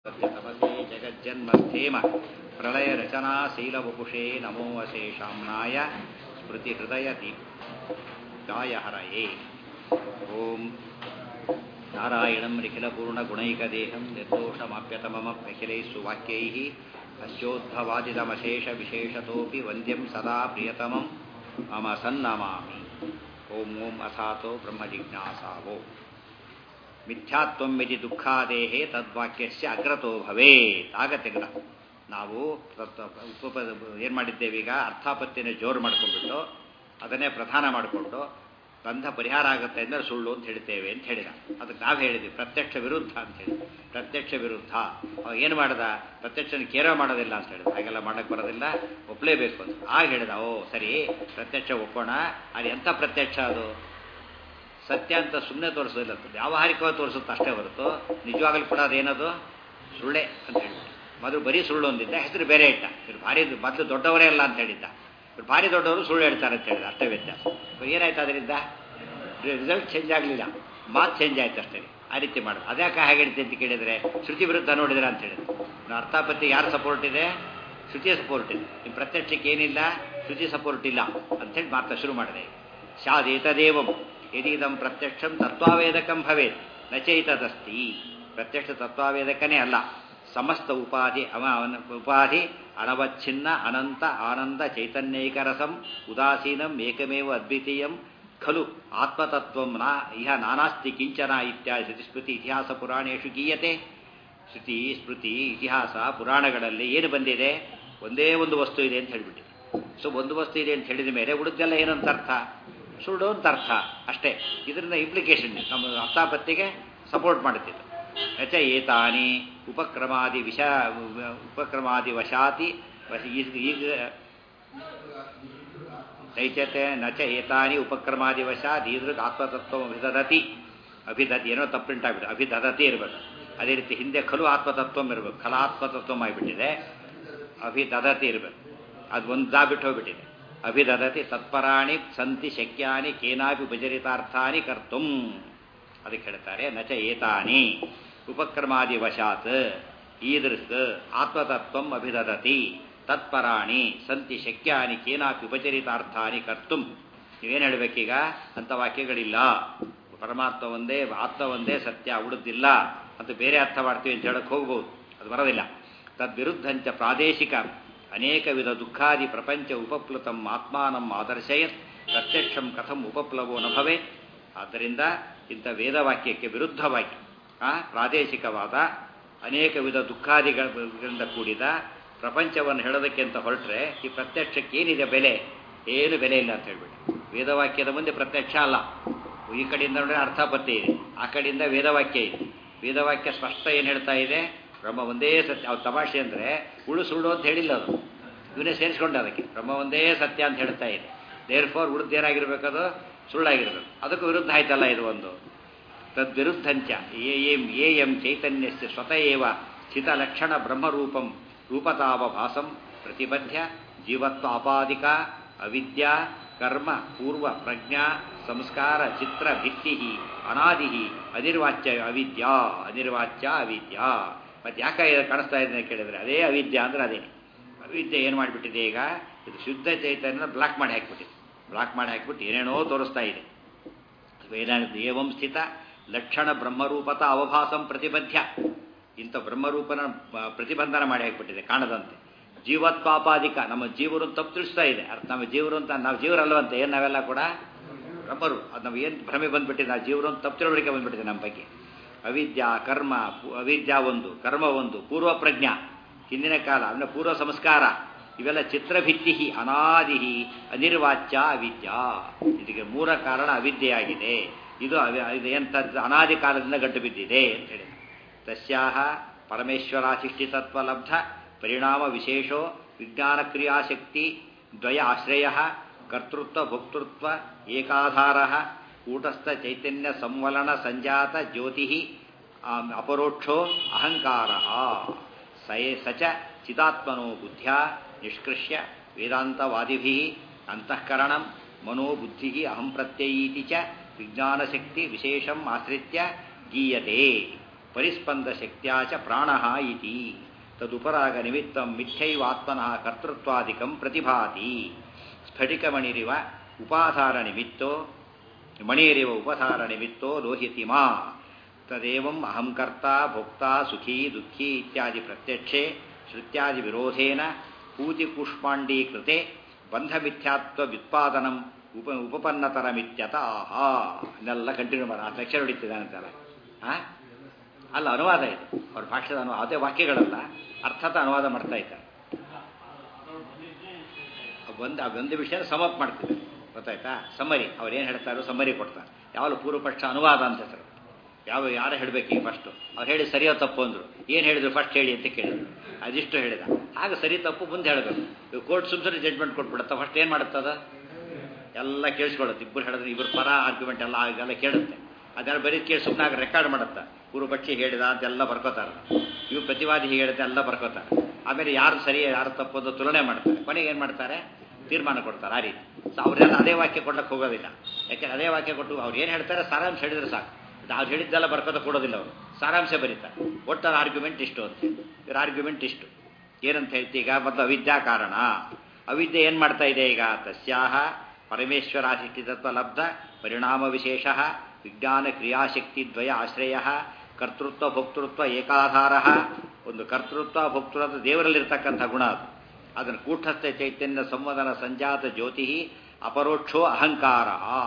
तपसे जगज्जन्मस्थेम प्रलयरचनाशीलवपुषे नमो अशेषाम्नाय स्मृतिहृदयदीप्ताय हरये ॐ नारायणं निखिलपूर्णगुणैकदेहं निर्दोषमाप्यतममप्यखिलैः सुवाक्यैः अस्योद्भवादिदमशेषविशेषतोऽपि वन्द्यं सदा प्रियतमं मम सन्नमामि ॐ ॐ असातो ब्रह्मजिज्ञासावो ಮಿಥ್ಯಾತ್ವಂ ಯದಿ ದುಃಖಾದೇಹೇ ತದ್ವಾಕ್ಯಸ್ಯ ಅಗ್ರತೋ ಭವೇತ್ ಆಗತ್ತೆ ಗ್ರಹ ನಾವು ಉಪ ಏನು ಮಾಡಿದ್ದೇವೆ ಈಗ ಅರ್ಥಾಪತ್ತಿನ ಜೋರು ಮಾಡ್ಕೊಂಡ್ಬಿಟ್ಟು ಅದನ್ನೇ ಪ್ರಧಾನ ಮಾಡಿಕೊಂಡು ಬಂಧ ಪರಿಹಾರ ಆಗುತ್ತೆ ಅಂದರೆ ಸುಳ್ಳು ಅಂತ ಹೇಳ್ತೇವೆ ಅಂತ ಹೇಳಿದ ಅದಕ್ಕೆ ನಾವು ಹೇಳಿದ್ವಿ ಪ್ರತ್ಯಕ್ಷ ವಿರುದ್ಧ ಅಂತ ಹೇಳಿ ಪ್ರತ್ಯಕ್ಷ ವಿರುದ್ಧ ಅವಾಗ ಏನು ಮಾಡ್ದ ಪ್ರತ್ಯಕ್ಷನ ಕೇರ ಮಾಡೋದಿಲ್ಲ ಅಂತ ಹೇಳಿದ ಹಾಗೆಲ್ಲ ಮಾಡಕ್ಕೆ ಬರೋದಿಲ್ಲ ಒಪ್ಪಲೇಬೇಕು ಅಂತ ಆಗ ಹೇಳಿದ ಓ ಸರಿ ಪ್ರತ್ಯಕ್ಷ ಒಪ್ಪೋಣ ಅದು ಎಂಥ ಪ್ರತ್ಯಕ್ಷ ಅದು ಸತ್ಯ ಅಂತ ಸುಮ್ಮನೆ ತೋರಿಸೋದಿಲ್ಲ ವ್ಯಾವಹಾರಿಕವಾಗಿ ತೋರಿಸುತ್ತೆ ಅಷ್ಟೇ ಹೊರತು ನಿಜವಾಗಲೂ ಕೂಡ ಅದೇನದು ಸುಳ್ಳೆ ಅಂತ ಹೇಳಿದ್ದೆ ಮೊದಲು ಬರೀ ಸುಳ್ಳು ಒಂದಿದ್ದ ಹೆಸರು ಬೇರೆ ಇಟ್ಟ ಇವ್ರು ಭಾರಿ ಮೊದಲು ದೊಡ್ಡವರೇ ಅಲ್ಲ ಅಂತ ಹೇಳಿದ್ದ ಇವ್ರು ಭಾರಿ ದೊಡ್ಡವರು ಸುಳ್ಳು ಹೇಳ್ತಾರೆ ಅಂತ ಹೇಳಿದ ಅಷ್ಟೇ ವ್ಯತ್ಯಾಸ ಏನಾಯ್ತು ಅದರಿಂದ ರಿಸಲ್ಟ್ ಚೇಂಜ್ ಆಗಲಿಲ್ಲ ಮಾತು ಚೇಂಜ್ ಆಯ್ತು ಅಷ್ಟೇ ಆ ರೀತಿ ಮಾಡೋದು ಅದ್ಯಾಕೆ ಹಾಗೆ ಹೇಳ್ತೀನಿ ಅಂತ ಕೇಳಿದರೆ ಶ್ರುತಿ ವಿರುದ್ಧ ನೋಡಿದ್ರೆ ಅಂತ ಹೇಳಿದ್ರು ಅರ್ಥಾಪತ್ತಿ ಯಾರು ಸಪೋರ್ಟ್ ಇದೆ ಶ್ರುತಿಯ ಸಪೋರ್ಟ್ ಇದೆ ನಿಮ್ಮ ಪ್ರತ್ಯಕ್ಷಕ್ಕೆ ಏನಿಲ್ಲ ಶ್ರುತಿ ಸಪೋರ್ಟ್ ಇಲ್ಲ ಅಂಥೇಳಿ ಮಾತ್ರ ಶುರು ಮಾಡಿದೆ ಶಾದೇತದೇವಂ ಯದೀದಂ ಪ್ರತ್ಯಕ್ಷಂ ತತ್ವಾವೇದಕಂ ಭವೇತ್ ನಚೈತದಸ್ತಿ ಪ್ರತ್ಯಕ್ಷ ತತ್ವಾವೇದಕನೇ ಅಲ್ಲ ಸಮಸ್ತ ಉಪಾಧಿ ಅವ ಉಪಾಧಿ ಅನವಚ್ಛಿನ್ನ ಅನಂತ ಆನಂದ ಚೈತನ್ಯೈಕರಸಂ ಉದಾಸೀನಂ ಏಕಮೇವ ಅದ್ವಿತೀಯಂ ಖಲು ಆತ್ಮತತ್ವಂ ನಾ ಇಹ ನಾನಾಸ್ತಿ ಕಿಂಚನ ಇತ್ಯಾದಿ ಶ್ರುತಿಸ್ಮೃತಿ ಇತಿಹಾಸ ಪುರಾಣೇಶು ಗೀಯತೆ ಶ್ರುತಿ ಸ್ಮೃತಿ ಇತಿಹಾಸ ಪುರಾಣಗಳಲ್ಲಿ ಏನು ಬಂದಿದೆ ಒಂದೇ ಒಂದು ವಸ್ತು ಇದೆ ಅಂತ ಹೇಳಿಬಿಟ್ಟಿದೆ ಸೊ ಒಂದು ವಸ್ತು ಇದೆ ಅಂತ ಹೇಳಿದ ಮೇಲೆ ಉಳಿದೆಲ್ಲ ಏನಂತ ಅರ್ಥ ಸುಳ್ಳು ಅಂತ ಅರ್ಥ ಅಷ್ಟೇ ಇದರಿಂದ ಇಂಪ್ಲಿಕೇಶನ್ ನಮ್ಮ ಅರ್ಥಾಪತ್ತಿಗೆ ಸಪೋರ್ಟ್ ಮಾಡುತ್ತಿದ್ದು ಯಚ ಏತಾನಿ ಉಪಕ್ರಮಾದಿ ವಿಷ ಉಪಕ್ರಮಾದಿ ವಶಾತಿ ಈಗ ನೈಚತೆ ನಚ ಏತಾನಿ ಉಪಕ್ರಮಾದಿ ವಶಾತ್ ಈದೃಗ್ ಆತ್ಮತತ್ವ ಅಭಿದದತಿ ಅಭಿದತಿ ಏನೋ ತಪ್ಪುಂಟ ಆಗ್ಬಿಟ್ಟು ಅಭಿದದತಿ ಇರಬೇಕು ಅದೇ ರೀತಿ ಹಿಂದೆ ಖಲು ಆತ್ಮತತ್ವಂ ಇರಬೇಕು ಖಲಾತ್ಮತತ್ವಂ ಆಗಿಬಿಟ್ಟಿದೆ ಅಭಿದದತಿ ಇರಬೇಕು ಅದು ಒಂದು ಬಿಟ್ಟು ಹೋಗ್ಬಿಟ್ಟಿದೆ ಅಭಿದದತಿ ತತ್ಪರಾಣಿ ಸಂತಿ ಶಕ್ಯಾನಿ ಕೇನಾಪಿ ಉಪಚರಿತಾರ್ಥಾನಿ ಕರ್ತುಂ ಅದಕ್ಕೆ ಹೇಳ್ತಾರೆ ನಚ ಏತಾನಿ ಉಪಕ್ರಮಾದಿ ವಶಾತ್ ಈದೃಕ್ ಆತ್ಮತತ್ವಂ ಅಭಿದದತಿ ತತ್ಪರಾಣಿ ಸಂತಿ ಶಕ್ಯಾನಿ ಕೇನಾಪಿ ಉಪಚರಿತಾರ್ಥಾನಿ ಕರ್ತುಂ ನೀವೇನು ಹೇಳಬೇಕೀಗ ಅಂಥ ವಾಕ್ಯಗಳಿಲ್ಲ ಪರಮಾತ್ಮ ಒಂದೇ ಆತ್ಮ ಒಂದೇ ಸತ್ಯ ಉಳಿದಿಲ್ಲ ಅಂತ ಬೇರೆ ಅರ್ಥ ಮಾಡ್ತೀವಿ ಅಂತ ಹೇಳಕ್ಕೆ ಹೋಗ್ಬೋದು ಅದು ಬರೋದಿಲ್ಲ ತದ್ವಿರುದ್ಧಂಚ ಪ್ರಾದೇಶಿಕ ಅನೇಕ ವಿಧ ದುಃಖಾದಿ ಪ್ರಪಂಚ ಉಪಪ್ಲುತಂ ಆತ್ಮಾನಂ ಆದರ್ಶಯತ್ ಪ್ರತ್ಯಕ್ಷಂ ಕಥಂ ಉಪಪ್ಲವೋ ನ ಭವೆ ಆದ್ದರಿಂದ ಇಂಥ ವೇದವಾಕ್ಯಕ್ಕೆ ವಿರುದ್ಧವಾಗಿ ಆ ಪ್ರಾದೇಶಿಕವಾದ ಅನೇಕ ವಿಧ ದುಃಖಾದಿಗಳಿಂದ ಕೂಡಿದ ಪ್ರಪಂಚವನ್ನು ಹೇಳೋದಕ್ಕೆ ಅಂತ ಹೊರಟ್ರೆ ಈ ಪ್ರತ್ಯಕ್ಷಕ್ಕೆ ಏನಿದೆ ಬೆಲೆ ಏನು ಬೆಲೆ ಇಲ್ಲ ಅಂತ ಹೇಳ್ಬಿಟ್ಟು ವೇದವಾಕ್ಯದ ಮುಂದೆ ಪ್ರತ್ಯಕ್ಷ ಅಲ್ಲ ಈ ಕಡೆಯಿಂದ ನೋಡಿದ್ರೆ ಅರ್ಥಾಪತ್ತಿ ಇದೆ ಆ ಕಡೆಯಿಂದ ವೇದವಾಕ್ಯ ಇದೆ ವೇದವಾಕ್ಯ ಸ್ಪಷ್ಟ ಏನು ಹೇಳ್ತಾ ಇದೆ ಬ್ರಹ್ಮ ಒಂದೇ ಸತ್ಯ ಅವ್ರು ತಮಾಷೆ ಅಂದರೆ ಉಳು ಸುಳ್ಳು ಅಂತ ಹೇಳಿಲ್ಲ ಅದು ಇವನೇ ಸೇರಿಸ್ಕೊಂಡ ಅದಕ್ಕೆ ಬ್ರಹ್ಮ ಒಂದೇ ಸತ್ಯ ಅಂತ ಹೇಳ್ತಾ ಇದೆ ದೇರ್ ಫೋರ್ ಉಳಿದೇನಾಗಿರ್ಬೇಕದು ಸುಳ್ಳಾಗಿರ್ಬೇಕು ಅದಕ್ಕೂ ವಿರುದ್ಧ ಆಯ್ತಲ್ಲ ಇದು ಒಂದು ತದ್ವಿರುದ್ಧಂಚ ಏ ಎಂ ಎ ಎಂ ಚೈತನ್ಯಸ್ಯ ಸ್ವತಃ ಏವ ಸ್ಥಿತಲಕ್ಷಣ ಬ್ರಹ್ಮರೂಪಂ ರೂಪತಾವಭಾಸಂ ಪ್ರತಿಬದ್ಧ ಜೀವತ್ವ ಅಪಾದಿಕ ಅವಿದ್ಯಾ ಕರ್ಮ ಪೂರ್ವ ಪ್ರಜ್ಞಾ ಸಂಸ್ಕಾರ ಚಿತ್ರ ಭಿತ್ತಿ ಅನಾದಿ ಅನಿರ್ವಾಚ್ಯ ಅವಿದ್ಯಾ ಅನಿರ್ವಾಚ್ಯ ಅವಿದ್ಯಾ ಮತ್ತೆ ಯಾಕೆ ಕಾಣಿಸ್ತಾ ಇದೆ ಕೇಳಿದ್ರೆ ಅದೇ ಅವಿದ್ಯೆ ಅಂದ್ರೆ ಅದೇನೆ ಅವಿದ್ಯೆ ಏನು ಮಾಡಿಬಿಟ್ಟಿದೆ ಈಗ ಇದು ಶುದ್ಧ ಚೈತನ್ಯ ಬ್ಲಾಕ್ ಮಾಡಿ ಹಾಕಿಬಿಟ್ಟಿದೆ ಬ್ಲಾಕ್ ಮಾಡಿ ಹಾಕಿಬಿಟ್ಟು ಏನೇನೋ ತೋರಿಸ್ತಾ ಇದೆ ಏನಾಗುತ್ತೆ ಏವಂ ಸ್ಥಿತ ಲಕ್ಷಣ ಬ್ರಹ್ಮರೂಪತ ಅವಭಾಸಂ ಪ್ರತಿಬದ್ಧ ಇಂಥ ಬ್ರಹ್ಮರೂಪನ ಪ್ರತಿಬಂಧನ ಮಾಡಿ ಹಾಕಿಬಿಟ್ಟಿದೆ ಕಾಣದಂತೆ ಜೀವತ್ವಾಪಾದಿಕ ನಮ್ಮ ಜೀವರು ತಪ್ಪು ತಿಳಿಸ್ತಾ ಇದೆ ಅರ್ಥ ನಮ್ಮ ಜೀವರು ಅಂತ ನಾವು ಜೀವರಲ್ವಂತೆ ಏನು ನಾವೆಲ್ಲ ಕೂಡ ಬ್ರಹ್ಮರು ಅದು ನಾವು ಏನು ಭ್ರಮೆ ಬಂದ್ಬಿಟ್ಟಿದೆ ನಾವು ಜೀವರು ಅಂತ ತಪ್ಪು ತಿಳುವಳಿಕೆ ಬಂದ್ಬಿಟ್ಟಿದೆ ನಮ್ಮ ಬಗ್ಗೆ ಅವಿದ್ಯಾ ಕರ್ಮ ಅವಿದ್ಯಾ ಒಂದು ಕರ್ಮ ಒಂದು ಪೂರ್ವ ಪ್ರಜ್ಞಾ ಹಿಂದಿನ ಕಾಲ ಅಂದರೆ ಪೂರ್ವ ಸಂಸ್ಕಾರ ಇವೆಲ್ಲ ಚಿತ್ರಭಿತ್ತಿ ಅನಾದಿ ಅನಿರ್ವಾಚ್ಯ ಅವಿದ್ಯಾ ಇದಕ್ಕೆ ಮೂಲ ಕಾರಣ ಅವಿದ್ಯೆಯಾಗಿದೆ ಇದು ಇದು ಎಂಥದ್ದು ಅನಾದಿ ಕಾಲದಿಂದ ಗಂಟು ಬಿದ್ದಿದೆ ಅಂತ ಹೇಳಿ ತಸ್ಯಾಹ ಪರಮೇಶ್ವರಾಧಿಷ್ಠಿತತ್ವ ಲಬ್ಧ ಪರಿಣಾಮ ವಿಶೇಷೋ ವಿಜ್ಞಾನ ಕ್ರಿಯಾಶಕ್ತಿ ದ್ವಯ ಆಶ್ರಯ ಕರ್ತೃತ್ವ ಭೋಕ್ತೃತ್ವ ಏಕಾಧಾರ ಕೂಟಸ್ಥ ಚೈತನ್ಯ ಸಂವಲನ ಸಂಜಾತ ಜ್ಯೋತಿ ಅಪರೋಕ್ಷೋ ಅಹಂಕಾರ ಸಯೇ ಸಚ ಚಿದಾತ್ಮನೋ ಬುದ್ಧ್ಯ ನಿಷ್ಕೃಷ್ಯ ವೇದಾಂತವಾದಿಭಿ ಅಂತಃಕರಣ ಮನೋಬುದ್ಧಿ ಅಹಂ ಪ್ರತ್ಯಯೀತಿ ಚ ವಿಜ್ಞಾನಶಕ್ತಿ ವಿಶೇಷಂ ಆಶ್ರಿತ್ಯ ಗೀಯತೆ ಪರಿಸ್ಪಂದ ಶಕ್ತಿಯ ಚ ಪ್ರಾಣ ಇತಿ ತದುಪರಾಗ ನಿಮಿತ್ತ ಮಿಥ್ಯೈವಾತ್ಮನಃ ಕರ್ತೃತ್ವಾದಿಕಂ ಪ್ರತಿಭಾತಿ ಸ್ಫಟಿಕಮಣಿರಿವ ಉಪಾಧಾರ ನಿಮಿತ್ತೋ ಮಣಿರಿವ ಉಪಧಾರ ನಿಮಿತ್ತೋ ಲೋಹಿತಿ ಮಾ ತದೇವಂ ಅಹಂ ಕರ್ತ ಭೋಕ್ತಾ ಸುಖೀ ದುಃಖಿ ಇತ್ಯಾದಿ ಪ್ರತ್ಯಕ್ಷೆ ಶ್ರುತ್ಯಾದಿ ವಿರೋಧೇನ ಪೂತಿ ಕೂಷ್ಮಾಂಡೀಕೃತೆ ಬಂಧಮಿಥ್ಯಾತ್ವ ವ್ಯುತ್ಪಾದನಂ ಉಪ ಉಪಪನ್ನತರಮಿತ್ಯತ ಆಹಾ ಇದೆಲ್ಲ ಕಂಟಿನ್ಯೂ ಮಾಡ ಆ ಲೆಕ್ಚರ್ ಹೊಡಿತಿದ್ದಾನಂತಲ್ಲ ಹಾಂ ಅಲ್ಲ ಅನುವಾದ ಇದು ಅವ್ರ ಭಾಷೆದ ಅನುವಾದ ಅದೇ ವಾಕ್ಯಗಳಲ್ಲ ಅರ್ಥದ ಅನುವಾದ ಮಾಡ್ತಾ ಇದ್ದಾರೆ ಒಂದು ಆ ಒಂದು ವಿಷಯ ಸಮಪ್ ಮಾಡ್ತಿದ್ದಾರೆ ಗೊತ್ತಾಯ್ತಾ ಸಮ್ಮರಿ ಅವ್ರು ಏನು ಹೇಳ್ತಾರೋ ಸಮ್ಮರಿ ಕೊಡ್ತಾರೆ ಯಾವಾಗಲೂ ಪೂರ್ವಪಕ್ಷ ಅನುವಾದ ಅಂತ ಹೆಸರು ಯಾವ ಯಾರು ಹೇಳಬೇಕು ಈಗ ಫಸ್ಟು ಅವ್ರು ಹೇಳಿ ಸರಿಯೋ ತಪ್ಪು ಅಂದರು ಏನು ಹೇಳಿದ್ರು ಫಸ್ಟ್ ಹೇಳಿ ಅಂತ ಕೇಳಿದ್ರು ಅದಿಷ್ಟು ಹೇಳಿದ ಆಗ ಸರಿ ತಪ್ಪು ಮುಂದೆ ಹೇಳಬೇಕು ಕೋರ್ಟ್ ಸುಮ್ಮನೆ ಜಡ್ಜ್ಮೆಂಟ್ ಕೊಟ್ಬಿಡುತ್ತೆ ಫಸ್ಟ್ ಏನು ಮಾಡುತ್ತದ ಎಲ್ಲ ಕೇಳಿಸ್ಕೊಳ್ಳುತ್ತೆ ಇಬ್ಬರು ಹೇಳಿದ್ರೆ ಇಬ್ಬರು ಪರ ಆರ್ಗ್ಯುಮೆಂಟ್ ಎಲ್ಲ ಇದೆಲ್ಲ ಕೇಳುತ್ತೆ ಅದೆಲ್ಲ ಬರೀ ಕೇಳಿ ಸುಮ್ಮನೆ ರೆಕಾರ್ಡ್ ಮಾಡುತ್ತೆ ಪೂರ್ವಪಕ್ಷಿ ಹೇಳಿದ ಅಂತೆಲ್ಲ ಬರ್ಕೋತಾರೆ ಇವು ಪ್ರತಿವಾದಿ ಹೇಳಿದೆ ಎಲ್ಲ ಬರ್ಕೋತಾರೆ ಆಮೇಲೆ ಯಾರು ಸರಿ ಯಾರು ತಪ್ಪು ಅಂತ ತುಲನೆ ಮಾಡ್ತಾರೆ ಕೊನೆಗೆ ಏನು ಮಾಡ್ತಾರೆ ತೀರ್ಮಾನ ಕೊಡ್ತಾರೆ ಆ ರೀತಿ ಸೊ ಅವರೆಲ್ಲ ಅದೇ ವಾಕ್ಯ ಕೊಡ್ಲಿಕ್ಕೆ ಹೋಗೋದಿಲ್ಲ ಯಾಕೆಂದ್ರೆ ಅದೇ ವಾಕ್ಯ ಕೊಟ್ಟು ಅವ್ರು ಏನು ಹೇಳ್ತಾರೆ ಸಾರಾಂಶ ಹೇಳಿದ್ರೆ ಸಾಕು ಅವ್ರು ಹೇಳಿದ್ದೆಲ್ಲ ಬರ್ಕೋತ ಕೊಡೋದಿಲ್ಲ ಅವರು ಸಾರಾಂಶ ಬರೀತಾರೆ ಒಟ್ಟಾರ ಆರ್ಗ್ಯುಮೆಂಟ್ ಇಷ್ಟು ಅಂತ ಇವ್ರ ಆರ್ಗ್ಯುಮೆಂಟ್ ಇಷ್ಟು ಏನಂತ ಹೇಳ್ತಿ ಈಗ ಮತ್ತು ಅವಿದ್ಯಾ ಕಾರಣ ಅವಿದ್ಯೆ ಏನು ಮಾಡ್ತಾ ಇದೆ ಈಗ ತಸ್ಯಾಹ ಪರಮೇಶ್ವರಾಧಿಷ್ಠಿತತ್ವ ಲಬ್ಧ ಪರಿಣಾಮ ವಿಶೇಷ ವಿಜ್ಞಾನ ಕ್ರಿಯಾಶಕ್ತಿ ದ್ವಯ ಆಶ್ರಯ ಕರ್ತೃತ್ವ ಭೋಕ್ತೃತ್ವ ಏಕಾಧಾರ ಒಂದು ಕರ್ತೃತ್ವ ಭೋಕ್ತೃತ್ವ ದೇವರಲ್ಲಿರ್ತಕ್ಕಂಥ ಗುಣ ಅದು ಅದನ್ನು ಕೂಟಸ್ಥ ಚೈತನ್ಯ ಸಂವದನ ಸಂಜಾತ ಜ್ಯೋತಿ ಅಪರೋಕ್ಷೋ ಅಹಂಕಾರ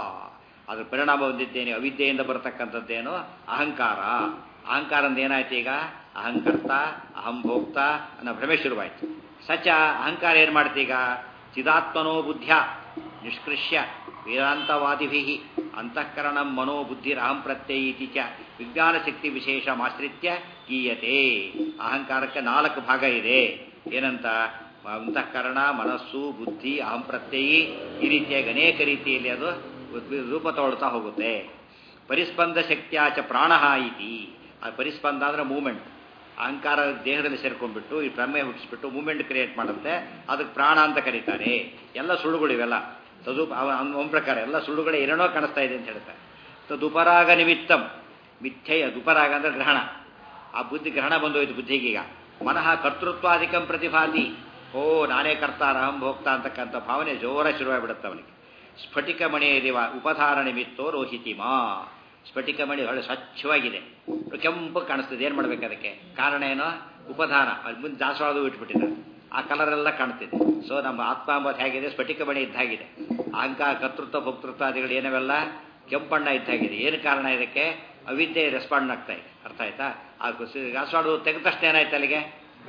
ಅದ್ರ ಪರಿಣಾಮ ಹೊಂದಿದ್ದೇನೆ ಅವಿದ್ಯೆಯಿಂದ ಬರತಕ್ಕಂಥದ್ದೇನು ಅಹಂಕಾರ ಅಹಂಕಾರಂದ ಏನಾಯ್ತು ಈಗ ಅಹಂಕರ್ತ ಅಹಂ ಭೋಕ್ತ ಅನ್ನೋ ಭ್ರಮೆ ಶುರುವಾಯಿತು ಸಚ ಅಹಂಕಾರ ಏನು ಮಾಡ್ತೀಗ ಚಿದಾತ್ಮನೋ ಬುದ್ಧ್ಯ ನಿಷ್ಕೃಷ್ಯ ವೇದಾಂತವಾದಿಭಿ ಅಂತಃಕರಣ ಮನೋ ಬುದ್ಧಿರಹಂ ಪ್ರತ್ಯಯಿತಿ ಚ ವಿಜ್ಞಾನ ಶಕ್ತಿ ವಿಶೇಷ ಆಶ್ರಿತ್ಯ ಗೀಯತೆ ಅಹಂಕಾರಕ್ಕೆ ನಾಲ್ಕು ಭಾಗ ಇದೆ ಏನಂತ ಅಂತಃಕರಣ ಮನಸ್ಸು ಬುದ್ಧಿ ಅಹಂ ಪ್ರತ್ಯಯಿ ಈ ರೀತಿಯಾಗಿ ಅನೇಕ ರೀತಿಯಲ್ಲಿ ಅದು ರೂಪ ತಗೊಳ್ತಾ ಹೋಗುತ್ತೆ ಪರಿಸ್ಪಂದ ಶಕ್ತಿಯಾಚ ಪ್ರಾಣ ಇತಿ ಆ ಪರಿಸ್ಪಂದ ಅಂದರೆ ಮೂಮೆಂಟ್ ಅಹಂಕಾರ ದೇಹದಲ್ಲಿ ಸೇರ್ಕೊಂಡ್ಬಿಟ್ಟು ಈ ಪ್ರಮೆ ಹುಟ್ಟಿಸ್ಬಿಟ್ಟು ಮೂಮೆಂಟ್ ಕ್ರಿಯೇಟ್ ಮಾಡುತ್ತೆ ಅದಕ್ಕೆ ಪ್ರಾಣ ಅಂತ ಕರೀತಾರೆ ಎಲ್ಲ ಸುಳ್ಳುಗಳು ಇವೆಲ್ಲ ತದು ಅವನ ಪ್ರಕಾರ ಎಲ್ಲ ಸುಳ್ಳುಗಳೇ ಏನೇನೋ ಕಾಣಿಸ್ತಾ ಇದೆ ಅಂತ ಹೇಳ್ತಾರೆ ತದುಪರಾಗ ನಿಮಿತ್ತಂ ಮಿಥ್ಯೆಯ ದುಪರಾಗ ಅಂದ್ರೆ ಗ್ರಹಣ ಆ ಬುದ್ಧಿ ಗ್ರಹಣ ಬಂದೋಯ್ತು ಬುದ್ಧಿಗೀಗ ಮನಃ ಕರ್ತೃತ್ವಾಧಿಕಂ ಪ್ರತಿಭಾತಿ ಓ ನಾನೇ ಕರ್ತ ಅಹಂ ಭೋಕ್ತ ಅಂತಕ್ಕಂಥ ಭಾವನೆ ಜೋರ ಶುರುವಾಗಿಬಿಡುತ್ತೆ ಅವನಿಗೆ ಸ್ಫಟಿಕ ಮಣಿಯರಿವ ಉಪಧಾರ ನಿಮಿತ್ತೋ ರೋಹಿತಿಮಾ ಸ್ಫಟಿಕ ಮಣಿ ಒಳ್ಳೆ ಸ್ವಚ್ಛವಾಗಿದೆ ಕೆಂಪು ಕಾಣಿಸ್ತದೆ ಏನು ಮಾಡ್ಬೇಕು ಅದಕ್ಕೆ ಕಾರಣ ಏನೋ ಉಪಧಾನ ಅಲ್ಲಿ ಮುಂದೆ ದಾಸವಾಳದು ಇಟ್ಬಿಟ್ಟಿದ್ದಾರೆ ಆ ಕಲರ್ ಎಲ್ಲ ಕಾಣ್ತಿದೆ ಸೊ ನಮ್ಮ ಆತ್ಮ ಅಂಬದು ಹೇಗಿದೆ ಸ್ಫಟಿಕ ಮಣಿ ಇದ್ದಾಗಿದೆ ಅಹಂಕಾರ ಕರ್ತೃತ್ವ ಭಕ್ತೃತ್ವಾದಿಗಳು ಏನವೆಲ್ಲ ಕೆಂಪಣ್ಣ ಇದ್ದಾಗಿದೆ ಏನು ಕಾರಣ ಇದಕ್ಕೆ ಅವಿದ್ಯೆ ರೆಸ್ಪಾಂಡ್ ಆಗ್ತಾ ಇದೆ ಅರ್ಥ ಆಯ್ತಾ ಆ ದಾಸವಾಳು ತೆಗೆದ ತಕ್ಷಣ ಏನಾಯ್ತು ಅಲ್ಲಿಗೆ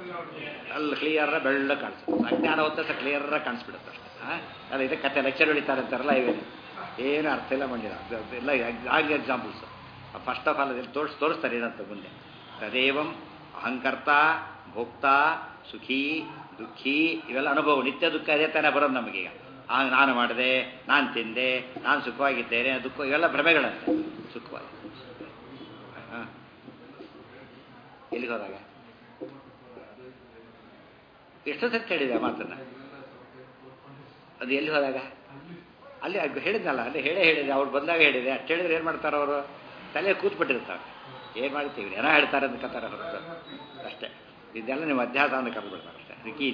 ಅಲ್ಲಿ ಕ್ಲಿಯರ್ ಬೆಳ್ಳ ಕಾಣಿಸುತ್ತೆ ಅಜ್ಞಾನ ಹೊತ್ತ ಕ್ಲಿಯರ್ ಕಾಣಿಸ್ಬಿಡುತ್ತೆ ಅಷ್ಟೇ ಅಲ್ಲ ಇದಕ್ಕೆ ಕತೆ ಲೆಕ್ಚರ್ ಹೊಡಿತಾರೆ ಅಂತಾರಲ್ಲ ಇವೇನು ಏನು ಅರ್ಥ ಇಲ್ಲ ಮಂಡಿರ ಎಲ್ಲ ಆಗಿ ಎಕ್ಸಾಂಪಲ್ಸ್ ಫಸ್ಟ್ ಆಫ್ ಆಲ್ ಅದನ್ನು ತೋರಿಸ್ ತೋರಿಸ್ತಾರೆ ಏನಂತ ಮುಂದೆ ತದೇವಂ ಅಹಂಕರ್ತ ಭೋಕ್ತ ಸುಖಿ ದುಃಖಿ ಇವೆಲ್ಲ ಅನುಭವ ನಿತ್ಯ ದುಃಖ ಅದೇ ತಾನೇ ಬರೋದು ನಮಗೀಗ ಆ ನಾನು ಮಾಡಿದೆ ನಾನು ತಿಂದೆ ನಾನು ಸುಖವಾಗಿದ್ದೇನೆ ದುಃಖ ಇವೆಲ್ಲ ಭ್ರಮೆಗಳಂತೆ ಸುಖವಾಗಿ ಹಾಂ ಎಲ್ಲಿಗೆ ಹೋದಾಗ ಎಷ್ಟು ಸತಿ ಹೇಳಿದೆ ಆ ಮಾತನ್ನ ಅದು ಎಲ್ಲಿ ಹೋದಾಗ ಅಲ್ಲಿ ಹೇಳಿದ್ನಲ್ಲ ಅಲ್ಲಿ ಹೇಳೇ ಹೇಳಿದೆ ಅವ್ರು ಬಂದಾಗ ಹೇಳಿದೆ ಅಷ್ಟು ಹೇಳಿದ್ರೆ ಏನು ಮಾಡ್ತಾರೆ ಅವರು ತಲೆ ಕೂತ್ಬಿಟ್ಟಿರ್ತಾರೆ ಏನು ಮಾಡ್ತೀವಿ ಏನೋ ಹೇಳ್ತಾರೆ ಅಂತ ಕತ್ತಾರೆ ಹೊರತು ಅಷ್ಟೇ ಇದೆಲ್ಲ ನೀವು ಅಧ್ಯಾಸ ಅಂತ ಕರೆದ್ಬಿಡ್ತಾರೆ ಅಷ್ಟೇ ರಿಕಿ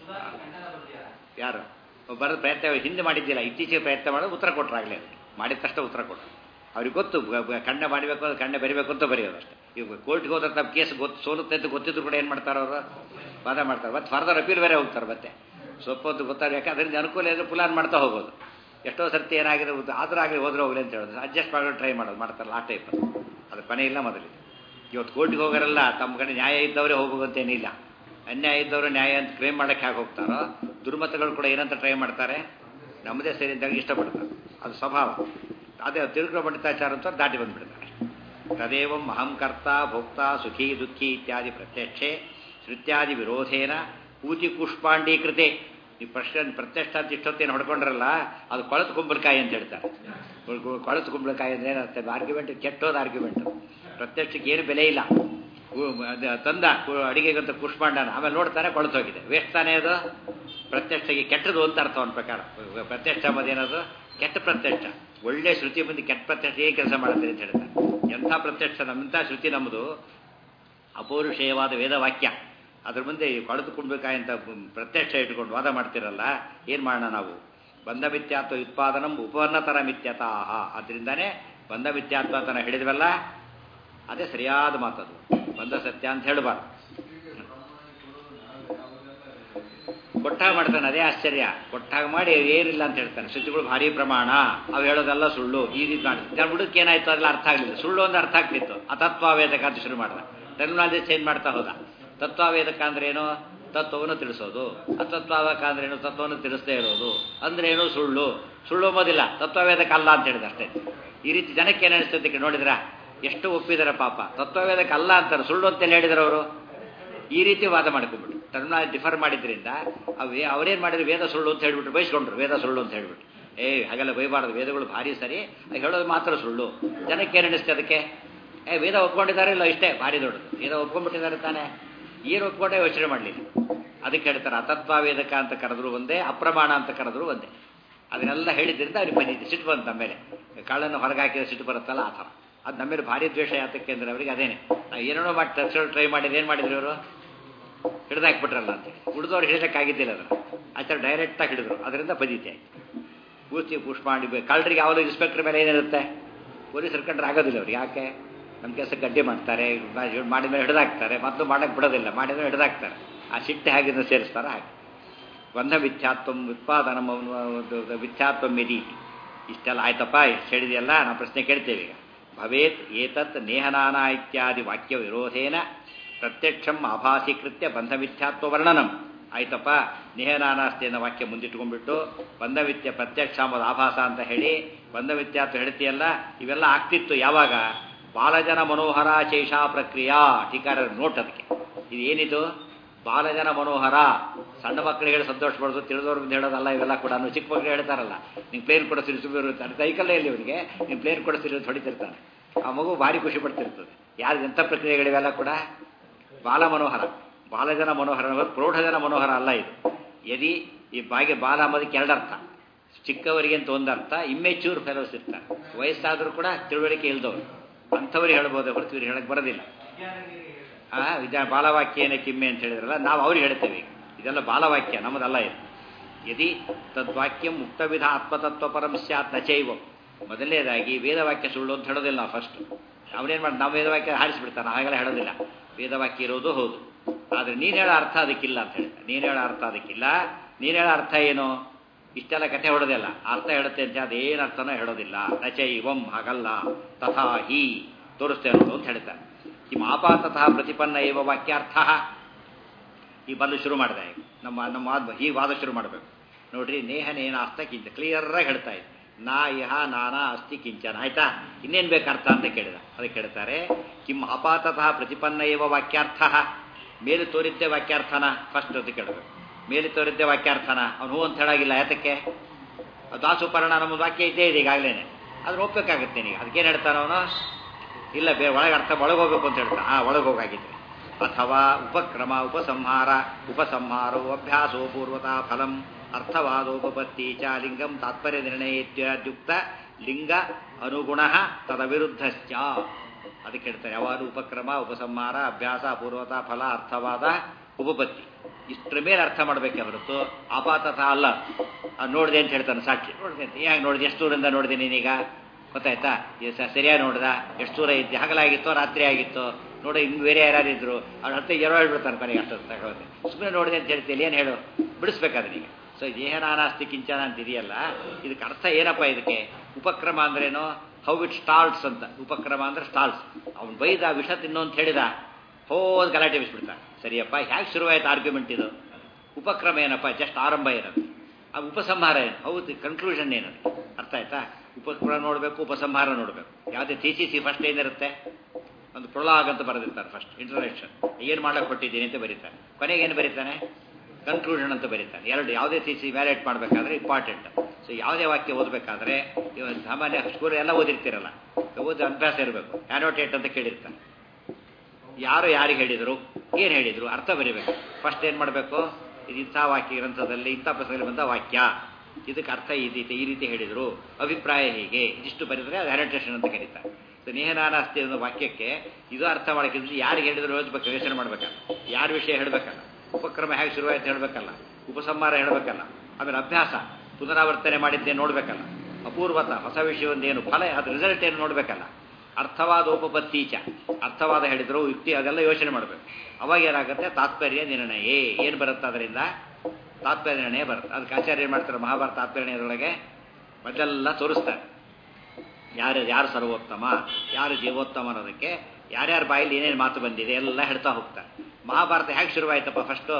ಯಾರು ಬರೋದು ಪ್ರಯತ್ನ ಹಿಂದೆ ಮಾಡಿದ್ದಿಲ್ಲ ಇತ್ತೀಚೆಗೆ ಪ್ರಯತ್ನ ಮಾಡೋದು ಉತ್ತರ ಕೊಟ್ಟರಾಗಲೇ ಮಾಡಿದ ತಕ್ಷಣ ಉತ್ತರ ಕೊಟ್ಟರು ಅವ್ರಿಗೆ ಗೊತ್ತು ಕಣ್ಣೆ ಮಾಡಬೇಕು ಅದು ಕಣ್ಣೆ ಬರಿಬೇಕು ಅಂತ ಬರೆಯೋದು ಅಷ್ಟೇ ಈಗ ಕೋರ್ಟ್ಗೆ ಹೋದ್ರೆ ತಮ್ಮ ಕೇಸ್ ಗೊತ್ತು ಸೋಲುತ್ತೆ ಅಂತ ಗೊತ್ತಿದ್ರು ಕೂಡ ಏನು ಮಾಡ್ತಾರೆ ಅವರು ವಾದ ಮಾಡ್ತಾರೆ ಮತ್ತೆ ಫರ್ದರ್ ಅಪೀಲ್ ಬೇರೆ ಹೋಗ್ತಾರೆ ಮತ್ತೆ ಸ್ವಲ್ಪ ಹೊತ್ತು ಗೊತ್ತಾಗ ಯಾಕೆ ಅದರಿಂದ ಅನುಕೂಲ ಇದ್ರೆ ಪ್ಲಾನ್ ಮಾಡ್ತಾ ಹೋಗೋದು ಎಷ್ಟೋ ಸರ್ತಿ ಏನಾಗಿದೆ ಆದರೂ ಆಗಲಿ ಹೋದ್ರೆ ಹೋಗಲಿ ಅಂತ ಹೇಳೋದು ಅಡ್ಜಸ್ಟ್ ಮಾಡೋದು ಟ್ರೈ ಮಾಡೋದು ಮಾಡ್ತಾರಲ್ಲ ಆ ಟೈಪ್ ಅದು ಕೊನೆ ಇಲ್ಲ ಮೊದಲಿದೆ ಇವತ್ತು ಕೋರ್ಟಿಗೆ ಹೋಗೋರಲ್ಲ ತಮ್ಮ ಕಡೆ ನ್ಯಾಯ ಇದ್ದವರೇ ಹೋಗೋದಂತೇನಿಲ್ಲ ಅನ್ಯಾಯ ಇದ್ದವರು ನ್ಯಾಯ ಅಂತ ಕ್ಲೇಮ್ ಮಾಡೋಕ್ಕೆ ಹೇಗೆ ಹೋಗ್ತಾರೋ ದುರ್ಮತಗಳು ಕೂಡ ಏನಂತ ಟ್ರೈ ಮಾಡ್ತಾರೆ ನಮ್ಮದೇ ಸರಿ ಅಂದಾಗ ಇಷ್ಟಪಡ್ತಾರೆ ಅದು ಸ್ವಭಾವ ಅದೇ ತಿರುಗುವ ಪಂಡಿತಾಚಾರ ಅಂತ ದಾಟಿ ಬಂದುಬಿಡ್ತಾರೆ ತದೇವಂ ಅಹಂಕರ್ತ ಭೋಕ್ತ ಸುಖಿ ದುಃಖಿ ಇತ್ಯಾದಿ ಪ್ರತ್ಯಕ್ಷೆ ಶ್ರುತ್ಯಾದಿ ವಿರೋಧೇನ ಪೂತಿ ಪುಷ್ಪಾಂಡೀಕೃತೆ ಈ ಪ್ರಶ್ನೆ ಪ್ರತ್ಯಕ್ಷ ಅಂತ ಇಷ್ಟೊತ್ತೇನು ಹೊಡ್ಕೊಂಡ್ರಲ್ಲ ಅದು ಕೊಳತು ಕುಂಬಳಕಾಯಿ ಅಂತ ಹೇಳ್ತಾರೆ ಕೊಳತು ಕುಂಬಳಕಾಯಿ ಅಂದ್ರೆ ಏನರ್ಥ ಆರ್ಗ್ಯುಮೆಂಟ್ ಕೆಟ್ಟೋದು ಆರ್ಗ್ಯುಮೆಂಟ್ ಪ್ರತ್ಯಕ್ಷಕ್ಕೆ ಏನು ಬೆಲೆ ಇಲ್ಲ ತಂದ ಅಡಿಗೆಗಂತ ಕುಷ್ಮಾಂಡನ ಆಮೇಲೆ ನೋಡ್ತಾನೆ ಕೊಳತೋಗಿದೆ ವೇಸ್ಟ್ ತಾನೇ ಅದು ಪ್ರತ್ಯಕ್ಷಗೆ ಕೆಟ್ಟದು ಅಂತ ಅರ್ಥ ಅವನ ಪ್ರಕಾರ ಪ್ರತ್ಯಕ್ಷ ಅನ್ನೋದೇನದು ಕೆಟ್ಟ ಪ್ರತ್ಯಕ್ಷ ಒಳ್ಳೆ ಶ್ರುತಿ ಬಂದು ಕೆಟ್ಟ ಪ್ರತ್ಯಕ್ಷ ಏನು ಕೆಲಸ ಮಾಡುತ್ತೆ ಅಂತ ಹೇಳ್ತಾರೆ ಎಂಥ ಪ್ರತ್ಯಕ್ಷ ನಮ್ಮಂಥ ಶ್ರುತಿ ನಮ್ಮದು ಅಪೌರುಷೇಯವಾದ ವೇದವಾಕ್ಯ ಅದ್ರ ಮುಂದೆ ಕಳೆದುಕೊಡ್ಬೇಕಾಯಂತ ಪ್ರತ್ಯಕ್ಷ ಇಟ್ಕೊಂಡು ವಾದ ಮಾಡ್ತಿರಲ್ಲ ಏನು ಮಾಡೋಣ ನಾವು ಬಂಧ ಮಿಥ್ಯಾತ್ವ ಉತ್ಪಾದನಂ ಉಪನ್ನತರ ಮಿಥ್ಯತಾಹ ಅದರಿಂದಾನೇ ಬಂಧ ಮಿಥ್ಯಾತ್ವ ಹೇಳಿದ್ವಲ್ಲ ಅದೇ ಸರಿಯಾದ ಮಾತದು ಬಂಧ ಸತ್ಯ ಅಂತ ಹೇಳಬಾರ್ದು ಕೊಟ್ಟಾಗ ಮಾಡ್ತಾನೆ ಅದೇ ಆಶ್ಚರ್ಯ ಕೊಟ್ಟಾಗ ಮಾಡಿ ಏನಿಲ್ಲ ಅಂತ ಹೇಳ್ತಾನೆ ಶುಚಿಗಳು ಭಾರಿ ಪ್ರಮಾಣ ಅವು ಹೇಳೋದೆಲ್ಲ ಸುಳ್ಳು ಈ ರೀತಿ ಮಾಡಿ ನಾನು ಹುಡುಕ್ ಏನಾಯ್ತು ಅದೆಲ್ಲ ಅರ್ಥ ಆಗಲಿಲ್ಲ ಸುಳ್ಳು ಒಂದು ಅರ್ಥ ಆಗ್ತಿತ್ತು ಅತತ್ವಾವೇದಕ ಅಂತ ಶುರು ಮಾಡ್ದ ಟರ್ಮಿನಾಲಜಿ ಚೇಂಜ್ ಮಾಡ್ತಾ ಹೋದ ತತ್ವಾವೇದಕ ಅಂದ್ರೆ ಏನು ತತ್ವವನ್ನು ತಿಳಿಸೋದು ಅತತ್ವಾವೇದಕ ಅಂದ್ರೆ ಏನು ತತ್ವವನ್ನು ತಿಳಿಸದೇ ಇರೋದು ಅಂದ್ರೆ ಏನು ಸುಳ್ಳು ಸುಳ್ಳು ಅಂಬೋದಿಲ್ಲ ತತ್ವವೇದಕ ಅಲ್ಲ ಅಂತ ಹೇಳಿದ ಅಷ್ಟೇ ಈ ರೀತಿ ಜನಕ್ಕೆ ಏನು ಅನಿಸ್ತದೆ ನೋಡಿದ್ರ ಎಷ್ಟು ಒಪ್ಪಿದಾರೆ ಪಾಪ ತತ್ವವೇದಕ ಅಲ್ಲ ಅಂತಾರೆ ಸುಳ್ಳು ಅಂತೇಳಿ ಹೇಳಿದ್ರು ಅವರು ಈ ರೀತಿ ವಾದ ಮಾಡ್ಕೊಂಡ್ಬಿಟ್ಟು ಟರ್ಮಿನಾಲಜಿ ಡಿಫರ್ ಮಾಡಿದ್ರಿಂದ ಅವೇ ಅವ್ರೇನು ಮಾಡಿದ್ರು ವೇದ ಸುಳ್ಳು ಅಂತ ಹೇಳ್ಬಿಟ್ಟು ಬಯಸ್ಕೊಂಡ್ರು ವೇದ ಸುಳ್ಳು ಅಂತ ಹೇಳ್ಬಿಟ್ಟು ಏ ಹಾಗೆಲ್ಲ ಬೈಬಾರ್ದು ವೇದಗಳು ಭಾರಿ ಸರಿ ಹೇಳೋದು ಮಾತ್ರ ಸುಳ್ಳು ಜನಕ್ಕೆ ಏನು ಅನಿಸ್ತೆ ಅದಕ್ಕೆ ಏ ವೇದ ಒಪ್ಕೊಂಡಿದ್ದಾರೆ ಇಲ್ಲ ಇಷ್ಟೇ ಭಾರಿ ದೊಡ್ಡದು ವೇದ ಒಪ್ಕೊಂಡ್ಬಿಟ್ಟಿದ್ದಾರೆ ತಾನೇ ಏನು ಒಪ್ಕೊಂಡೇ ಯೋಚನೆ ಮಾಡಲಿಲ್ಲ ಅದಕ್ಕೆ ಹೇಳ್ತಾರೆ ಅತತ್ವಾವೇದಕ ಅಂತ ಕರೆದ್ರು ಒಂದೇ ಅಪ್ರಮಾಣ ಅಂತ ಕರೆದ್ರು ಒಂದೇ ಅದನ್ನೆಲ್ಲ ಹೇಳಿದ್ರಿಂದ ಅವ್ರಿಗೆ ಬಂದಿದೆ ಸಿಟ್ಟು ಬಂತು ನಮ್ಮೇಲೆ ಕಳ್ಳನ್ನು ಹೊರಗೆ ಹಾಕಿದ ಸಿಟ್ಟು ಬರುತ್ತಲ್ಲ ಆ ಥರ ಅದು ನಮ್ಮೇಲೆ ಭಾರಿ ದ್ವೇಷ ಯಾತಕ್ಕೆ ಅಂದ್ರೆ ಅವರಿಗೆ ಅದೇನೆ ನಾವು ಏನೇನೋ ಮಾಡಿ ತರ್ಸೋಳು ಟ್ರೈ ಮಾಡಿದ್ರೆ ಏನು ಮಾಡಿದ್ರು ಇವರು ಹಿಡ್ದಾಕ್ಬಿಟ್ರಲ್ಲ ಅಂತೇಳಿ ಉಳಿದವ್ರು ಹಿಡಿದಕ್ಕಾಗಿದ್ದಿಲ್ಲ ಅದನ್ನು ಆಚಾರ ಡೈರೆಕ್ಟಾಗಿ ಹಿಡಿದ್ರು ಅದರಿಂದ ಬದೀತೆ ಆಯ್ತು ಪೂರ್ತಿ ಪುಷ್ ಮಾಡಿ ಕಳ್ಳರಿಗೆ ಯಾವಾಗಲೂ ಇನ್ಸ್ಪೆಕ್ಟರ್ ಮೇಲೆ ಏನಿರುತ್ತೆ ಪೊಲೀಸ್ ಹಿಡ್ಕೊಂಡ್ರೆ ಆಗೋದಿಲ್ಲ ಅವ್ರು ಯಾಕೆ ನಮ್ಮ ಕೆಲಸ ಗಡ್ಡೆ ಮಾಡ್ತಾರೆ ಮಾಡಿದ ಮೇಲೆ ಹಿಡಿದಾಕ್ತಾರೆ ಮೊದಲು ಮಾಡಕ್ಕೆ ಬಿಡೋದಿಲ್ಲ ಮಾಡಿದ ಹಿಡಿದಾಕ್ತಾರೆ ಆ ಸಿಟ್ಟೆ ಹಾಗೆ ಸೇರಿಸ್ತಾರೆ ಹಾಗೆ ಬಂಧ ಮಿಥ್ಯಾತ್ವ ಉತ್ಪಾದನ ಮಿಥ್ಯಾತ್ವ ಮೆದಿ ಇಷ್ಟೆಲ್ಲ ಆಯ್ತಪ್ಪ ಇಷ್ಟು ಹೇಳಿದೆಯಲ್ಲ ನಾವು ಪ್ರಶ್ನೆ ಕೇಳ್ತೇವೆ ಈಗ ಭವೇತ್ ಏತತ್ ನೇಹನಾನ ಇತ್ಯಾದಿ ವಾಕ್ಯ ವಿರೋಧೇನ ಪ್ರತ್ಯಕ್ಷಂ ಆಭಾಸೀಕೃತ್ಯ ಬಂಧ ಮಿಥ್ಯಾತ್ವ ವರ್ಣನಂ ಆಯ್ತಪ್ಪ ನೇಹನಾನಾಸ್ತಿ ಅನ್ನೋ ವಾಕ್ಯ ಮುಂದಿಟ್ಕೊಂಡ್ಬಿಟ್ಟು ಬಂಧ ಮಿಥ್ಯ ಪ್ರತ್ಯಕ್ಷ ಅಂಬುದು ಆಭಾಸ ಅಂತ ಹೇಳಿ ಬಂಧ ಮಿಥ್ಯಾತ್ವ ಹೇಳ್ತೀಯಲ್ಲ ಇವೆಲ್ಲ ಆಗ್ತಿತ್ತು ಯಾವಾಗ ಬಾಲಜನ ಮನೋಹರ ಚೈಷಾ ಪ್ರಕ್ರಿಯಾ ಟೀಕಾರ ನೋಟ್ ಅದಕ್ಕೆ ಇದು ಏನಿದು ಬಾಲಜನ ಮನೋಹರ ಸಣ್ಣ ಮಕ್ಕಳಿಗೆ ಹೇಳಿ ಸಂತೋಷ ಪಡೋದು ತಿಳಿದವ್ರ ಮುಂದೆ ಹೇಳೋದಲ್ಲ ಇವೆಲ್ಲ ಕೂಡ ಚಿಕ್ಕ ಮಕ್ಕಳು ಹೇಳ್ತಾರಲ್ಲ ನಿಂಗೆ ಪ್ಲೇನ್ ಕೊಡಿಸ್ತೀರಿ ಸುಮ್ಮನೆ ಇರ್ತಾನೆ ಸೈಕಲ್ಲೇ ಇಲ್ಲಿ ಅವನಿಗೆ ನೀವು ಪ್ಲೇನ್ ಕೊಡಿಸ್ತೀರಿ ಅಂತ ಹೊಡಿತಿರ್ತಾನೆ ಆ ಮಗು ಭಾರಿ ಖುಷಿ ಪಡ್ತಿರ್ತದೆ ಯಾರು ಎಂಥ ಪ್ರಕ್ರಿಯೆಗಳಿವೆಲ್ಲ ಕೂಡ ಬಾಲ ಮನೋಹರ ಬಾಲಜನ ಮನೋಹರ ಪ್ರೌಢಜನ ಮನೋಹರ ಅಲ್ಲ ಇದು ಯದಿ ಈ ಬಾಗೆ ಬಾಲ ಅಂಬೋದಕ್ಕೆ ಎರಡು ಅರ್ಥ ಚಿಕ್ಕವರಿಗೆ ಅಂತ ಒಂದು ಅರ್ಥ ಇಮ್ಮೆಚ್ಯೂರ್ ಫೆಲೋಸ್ ಇರ್ತಾರೆ ವಯಸ್ಸಾದರೂ ಕೂಡ ತಿಳುವಳಿಕೆ ಇಲ್ದವರು ಅಂಥವ್ರಿಗೆ ಹೇಳ್ಬೋದು ಹೊರತು ಇವ್ರಿಗೆ ಹೇಳಕ್ಕೆ ಬರೋದಿಲ್ಲ ಆ ವಿದ್ಯಾ ಬಾಲವಾಕ್ಯೇನ ಕಿಮ್ಮೆ ಅಂತ ಹೇಳಿದ್ರಲ್ಲ ನಾವು ಅವ್ರಿಗೆ ಹೇಳ್ತೇವೆ ಈಗ ಇದೆಲ್ಲ ಬಾಲವಾಕ್ಯ ನಮ್ಮದಲ್ಲ ಇದು ಯದಿ ತದ್ವಾಕ್ಯಂ ಮುಕ್ತವಿಧ ಆತ್ಮತತ್ವ ಪರಂ ಸ್ಯಾತ್ ನಚೈವಂ ಮೊದಲನೇದಾಗಿ ವೇದವಾಕ್ಯ ಸುಳ್ಳು ಅಂತ ಹೇಳೋದಿಲ್ಲ ನಾವು ಫಸ್ಟ್ ಅವನೇನು ಮಾಡಿ ನಾವು ವೇದವಾಕ್ಯ ಹಾರಿಸ್ಬಿಡ್ತಾನೆ ಹಾಗೆಲ್ಲ ಹೇಳೋದಿಲ್ಲ ವೇದವಾಕ್ಯ ಇರೋದು ಹೌದು ಆದರೆ ನೀನು ಹೇಳೋ ಅರ್ಥ ಅದಕ್ಕಿಲ್ಲ ಅಂತ ಹೇಳ್ತಾರೆ ನೀನು ಹೇಳೋ ಅರ್ಥ ಅದಕ್ಕಿಲ್ಲ ನೀನು ಹೇಳೋ ಅರ್ಥ ಏನು ಇಷ್ಟೆಲ್ಲ ಕಥೆ ಹೊಡೋದಿಲ್ಲ ಅರ್ಥ ಹೇಳುತ್ತೆ ಅಂತ ಅದೇನು ಅರ್ಥನೋ ಹೇಳೋದಿಲ್ಲ ನಚೈವಂ ಹಾಗಲ್ಲ ತಥಾ ಹಿ ತೋರಿಸ್ತೇ ಅನ್ನೋದು ಅಂತ ಹೇಳ್ತಾರೆ ಕಿಮ್ ಆಪಾತತಃ ಪ್ರತಿಪನ್ನ ಏವ ವಾಕ್ಯಾರ್ಥ ಈ ಬಂದು ಶುರು ಮಾಡಿದೆ ಈಗ ನಮ್ಮ ನಮ್ಮ ವಾದ ಈ ವಾದ ಶುರು ಮಾಡಬೇಕು ನೋಡ್ರಿ ನೇಹ ನೇನ ಅಸ್ತ ಕಿಂಚ ಕ್ಲಿಯರಾಗಿ ಹೇಳ್ತಾ ಇದೆ ನಾ ಇಹ ನಾನಾ ಅಸ್ತಿ ಕಿಂಚನ ಆಯ್ತಾ ಇನ್ನೇನು ಬೇಕು ಅರ್ಥ ಅಂತ ಕೇಳಿದ ಅದಕ್ಕೆ ಹೇಳ್ತಾರೆ ಕಿಮ್ ಅಪಾತತಃ ಪ್ರತಿಪನ್ನ ಏವ ವಾಕ್ಯಾರ್ಥ ಮೇಲೆ ತೋರಿದ್ದೆ ವಾಕ್ಯಾರ್ಥನ ಫಸ್ಟ್ ಅಂತ ಕೇಳಬೇಕು ಮೇಲೆ ತೋರಿದ್ದೆ ವಾಕ್ಯಾರ್ಥನ ಅವನು ಹೂ ಅಂತ ಹೇಳಾಗಿಲ್ಲ ಯಾತಕ್ಕೆ ದಾಸುಪರ್ಣ ನಮ್ಮ ವಾಕ್ಯ ಇದ್ದೇ ಇದೆ ಈಗಾಗಲೇ ಅದನ್ನ ಒಪ್ಪಬೇಕಾಗುತ್ತೆ ನೀಗ ಅದಕ್ಕೇನು ಹೇಳ್ತಾನ ಅವನು ಇಲ್ಲ ಬೇರೆ ಒಳಗೆ ಅರ್ಥ ಒಳಗೆ ಹೋಗ್ಬೇಕು ಅಂತ ಹೇಳ್ತಾನೆ ಹಾ ಒಳಗೆ ಹೋಗಾಗಿದ್ರೆ ಅಥವಾ ಉಪಕ್ರಮ ಉಪಸಂಹಾರ ಉಪಸಂಹಾರೋ ಅಭ್ಯಾಸೋ ಪೂರ್ವತಾ ಫಲಂ ಅರ್ಥವಾದೋಪಪತ್ತಿ ಚ ಲಿಂಗಂ ತಾತ್ಪರ್ಯ ನಿರ್ಣಯತ್ಯುಕ್ತ ಲಿಂಗ ಅನುಗುಣ ತದವಿರುದ್ಧಶ್ಚ ಅದಕ್ಕೆ ಹೇಳ್ತಾರೆ ಯಾವಾರು ಉಪಕ್ರಮ ಉಪಸಂಹಾರ ಅಭ್ಯಾಸ ಪೂರ್ವತಾ ಫಲ ಅರ್ಥವಾದ ಉಪಪತ್ತಿ ಇಷ್ಟರ ಮೇಲೆ ಅರ್ಥ ಮಾಡಬೇಕೆ ಹೊರತು ಆಪಾತತ ಅಲ್ಲ ನೋಡಿದೆ ಅಂತ ಹೇಳ್ತಾನೆ ಸಾಕ್ಷಿ ನೋಡಿದೆ ಅಂತ ಯಾಕೆ ನೋಡಿದೆ ಎಷ್ಟು ದೂರಿಂದ ನೋಡಿದೆ ನೀನೀಗ ಗೊತ್ತಾಯ್ತಾ ಸರಿಯಾಗಿ ನೋಡ್ದ ಎಷ್ಟು ದೂರ ಇದ್ದೆ ಹಗಲಾಗಿತ್ತೋ ರಾತ್ರಿ ಆಗಿತ್ತೋ ನೋಡಿ ಇನ್ನು ಬೇರೆ ಯಾರ್ಯಾರಿದ್ರು ಅವ್ರ ಹತ್ತೆ ಜರ ಹೇಳ್ಬಿಡ್ತಾನೆ ಕೊನೆಗೆ ಅಷ್ಟೊತ್ತು ತಗೊಳ್ತೆ ಸುಮ್ಮನೆ ನೋಡಿದೆ ಅಂತ ಹೇಳ್ತೀವಿ ಏನು ಹೇಳು ಬಿಡಿಸ್ಬೇಕಾದ್ರೆ ಈಗ ಸೊ ದೇಹನಾನಾಸ್ತಿ ಕಿಂಚನ ಅಂತ ಇದೆಯಲ್ಲ ಇದಕ್ಕೆ ಅರ್ಥ ಏನಪ್ಪ ಇದಕ್ಕೆ ಉಪಕ್ರಮ ಅಂದ್ರೇನು ಹೌ ಇಟ್ ಸ್ಟಾರ್ಟ್ಸ್ ಅಂತ ಉಪಕ್ರಮ ಅಂದ್ರೆ ಸ್ಟಾರ್ಟ್ಸ್ ಅವ್ನು ಬೈದ ವಿಷ ತಿನ್ನೋ ಅಂತ ಹೇಳಿದ ಹೋದ್ ಗಲಾಟೆ ಬಿಸ್ಬಿಡ್ತಾನೆ ಸರಿಯಪ್ಪ ಹೇಗೆ ಶುರುವಾಯ್ತು ಆರ್ಗ್ಯುಮೆಂಟ್ ಇದು ಉಪಕ್ರಮ ಏನಪ್ಪ ಜಸ್ಟ್ ಆರಂಭ ಏನದು ಆ ಉಪಸಂಹಾರ ಏನು ಹೌದು ಕನ್ಕ್ಲೂಷನ್ ಏನದು ಅರ್ಥ ಆಯ್ತಾ ಉಪಕ್ರಮ ನೋಡಬೇಕು ಉಪಸಂಹಾರ ನೋಡಬೇಕು ಯಾವುದೇ ಥೀಸಿಸಿ ಫಸ್ಟ್ ಏನಿರುತ್ತೆ ಒಂದು ಪ್ರೊಲಾಗ್ ಅಂತ ಬರೆದಿರ್ತಾರೆ ಫಸ್ಟ್ ಇಂಟ್ರಡಕ್ಷನ್ ಏನು ಮಾಡಕ್ಕೆ ಕೊಟ್ಟಿದ್ದೀನಿ ಅಂತ ಬರೀತಾರೆ ಕೊನೆಗೆ ಏನು ಬರೀತಾನೆ ಕನ್ಕ್ಲೂಷನ್ ಅಂತ ಬರೀತಾನೆ ಎರಡು ಯಾವುದೇ ಥೀಸಿ ವ್ಯಾಲೇಟ್ ಮಾಡಬೇಕಾದ್ರೆ ಇಂಪಾರ್ಟೆಂಟ್ ಸೊ ಯಾವುದೇ ವಾಕ್ಯ ಓದಬೇಕಾದ್ರೆ ಇವಾಗ ಸಾಮಾನ್ಯ ಸ್ಕೂಲ್ ಎಲ್ಲ ಓದಿರ್ತೀರಲ್ಲ ಓದಿ ಅಭ್ಯಾಸ ಇರಬೇಕು ಆ್ಯನೋಟೇಟ್ ಅಂತ ಕೇಳಿರ್ತಾನೆ ಯಾರು ಯಾರಿಗೆ ಹೇಳಿದರು ಏನು ಹೇಳಿದರು ಅರ್ಥ ಬರೀಬೇಕು ಫಸ್ಟ್ ಏನು ಮಾಡಬೇಕು ಇದು ಇಂಥ ವಾಕ್ಯ ಗ್ರಂಥದಲ್ಲಿ ಇಂಥ ಪುಸ್ತಕದಲ್ಲಿ ಬಂದ ವಾಕ್ಯ ಇದಕ್ಕೆ ಅರ್ಥ ಇದೀತೆ ಈ ರೀತಿ ಹೇಳಿದರು ಅಭಿಪ್ರಾಯ ಹೀಗೆ ಇದಿಷ್ಟು ಬರೆದರೆ ಅದು ಅನೋಟೇಷನ್ ಅಂತ ಕರೀತಾರೆ ಸೊ ಮತ್ತು ನೇಹನಾನಾಸ್ತಿ ಅನ್ನೋ ವಾಕ್ಯಕ್ಕೆ ಇದು ಅರ್ಥ ಮಾಡಕ್ಕಿದ್ರೆ ಯಾರಿಗೆ ಹೇಳಿದ್ರು ಓದ್ಬೇಕು ಯೋಚನೆ ಮಾಡ್ಬೇಕಲ್ಲ ಯಾರ ವಿಷಯ ಹೇಳಬೇಕಲ್ಲ ಉಪಕ್ರಮ ಹೇಗೆ ಶುರುವಾಯ್ತು ಹೇಳಬೇಕಲ್ಲ ಉಪಸಂಹಾರ ಹೇಳಬೇಕಲ್ಲ ಆಮೇಲೆ ಅಭ್ಯಾಸ ಪುನರಾವರ್ತನೆ ಮಾಡಿದ್ದೆ ನೋಡಬೇಕಲ್ಲ ಅಪೂರ್ವತ ಹೊಸ ವಿಷಯವೊಂದೇನು ಫಲ ಅದು ರಿಸಲ್ಟ್ ಏನು ನೋಡಬೇಕಲ್ಲ ಅರ್ಥವಾದ ಉಪಪತ್ತೀಚ ಅರ್ಥವಾದ ಹೇಳಿದ್ರು ಯುಕ್ತಿ ಅದೆಲ್ಲ ಯೋಚನೆ ಮಾಡಬೇಕು ಅವಾಗ ಏನಾಗುತ್ತೆ ತಾತ್ಪರ್ಯ ನಿರ್ಣಯ ಏನು ಬರುತ್ತೆ ಅದರಿಂದ ತಾತ್ಪರ್ಯ ನಿರ್ಣಯ ಬರುತ್ತೆ ಅದಕ್ಕೆ ಆಚಾರ್ಯ ಏನು ಮಾಡ್ತಾರೆ ಮಹಾಭಾರತ ತಾತ್ಪರ್ಯದೊಳಗೆ ಮೊದಲೆಲ್ಲ ತೋರಿಸ್ತಾರೆ ಯಾರು ಯಾರು ಸರ್ವೋತ್ತಮ ಯಾರು ಜೀವೋತ್ತಮ ಅನ್ನೋದಕ್ಕೆ ಯಾರ್ಯಾರ ಬಾಯಲ್ಲಿ ಏನೇನು ಮಾತು ಬಂದಿದೆ ಎಲ್ಲ ಹೇಳ್ತಾ ಹೋಗ್ತಾರೆ ಮಹಾಭಾರತ ಹೇಗೆ ಶುರುವಾಯ್ತಪ್ಪ ಫಸ್ಟು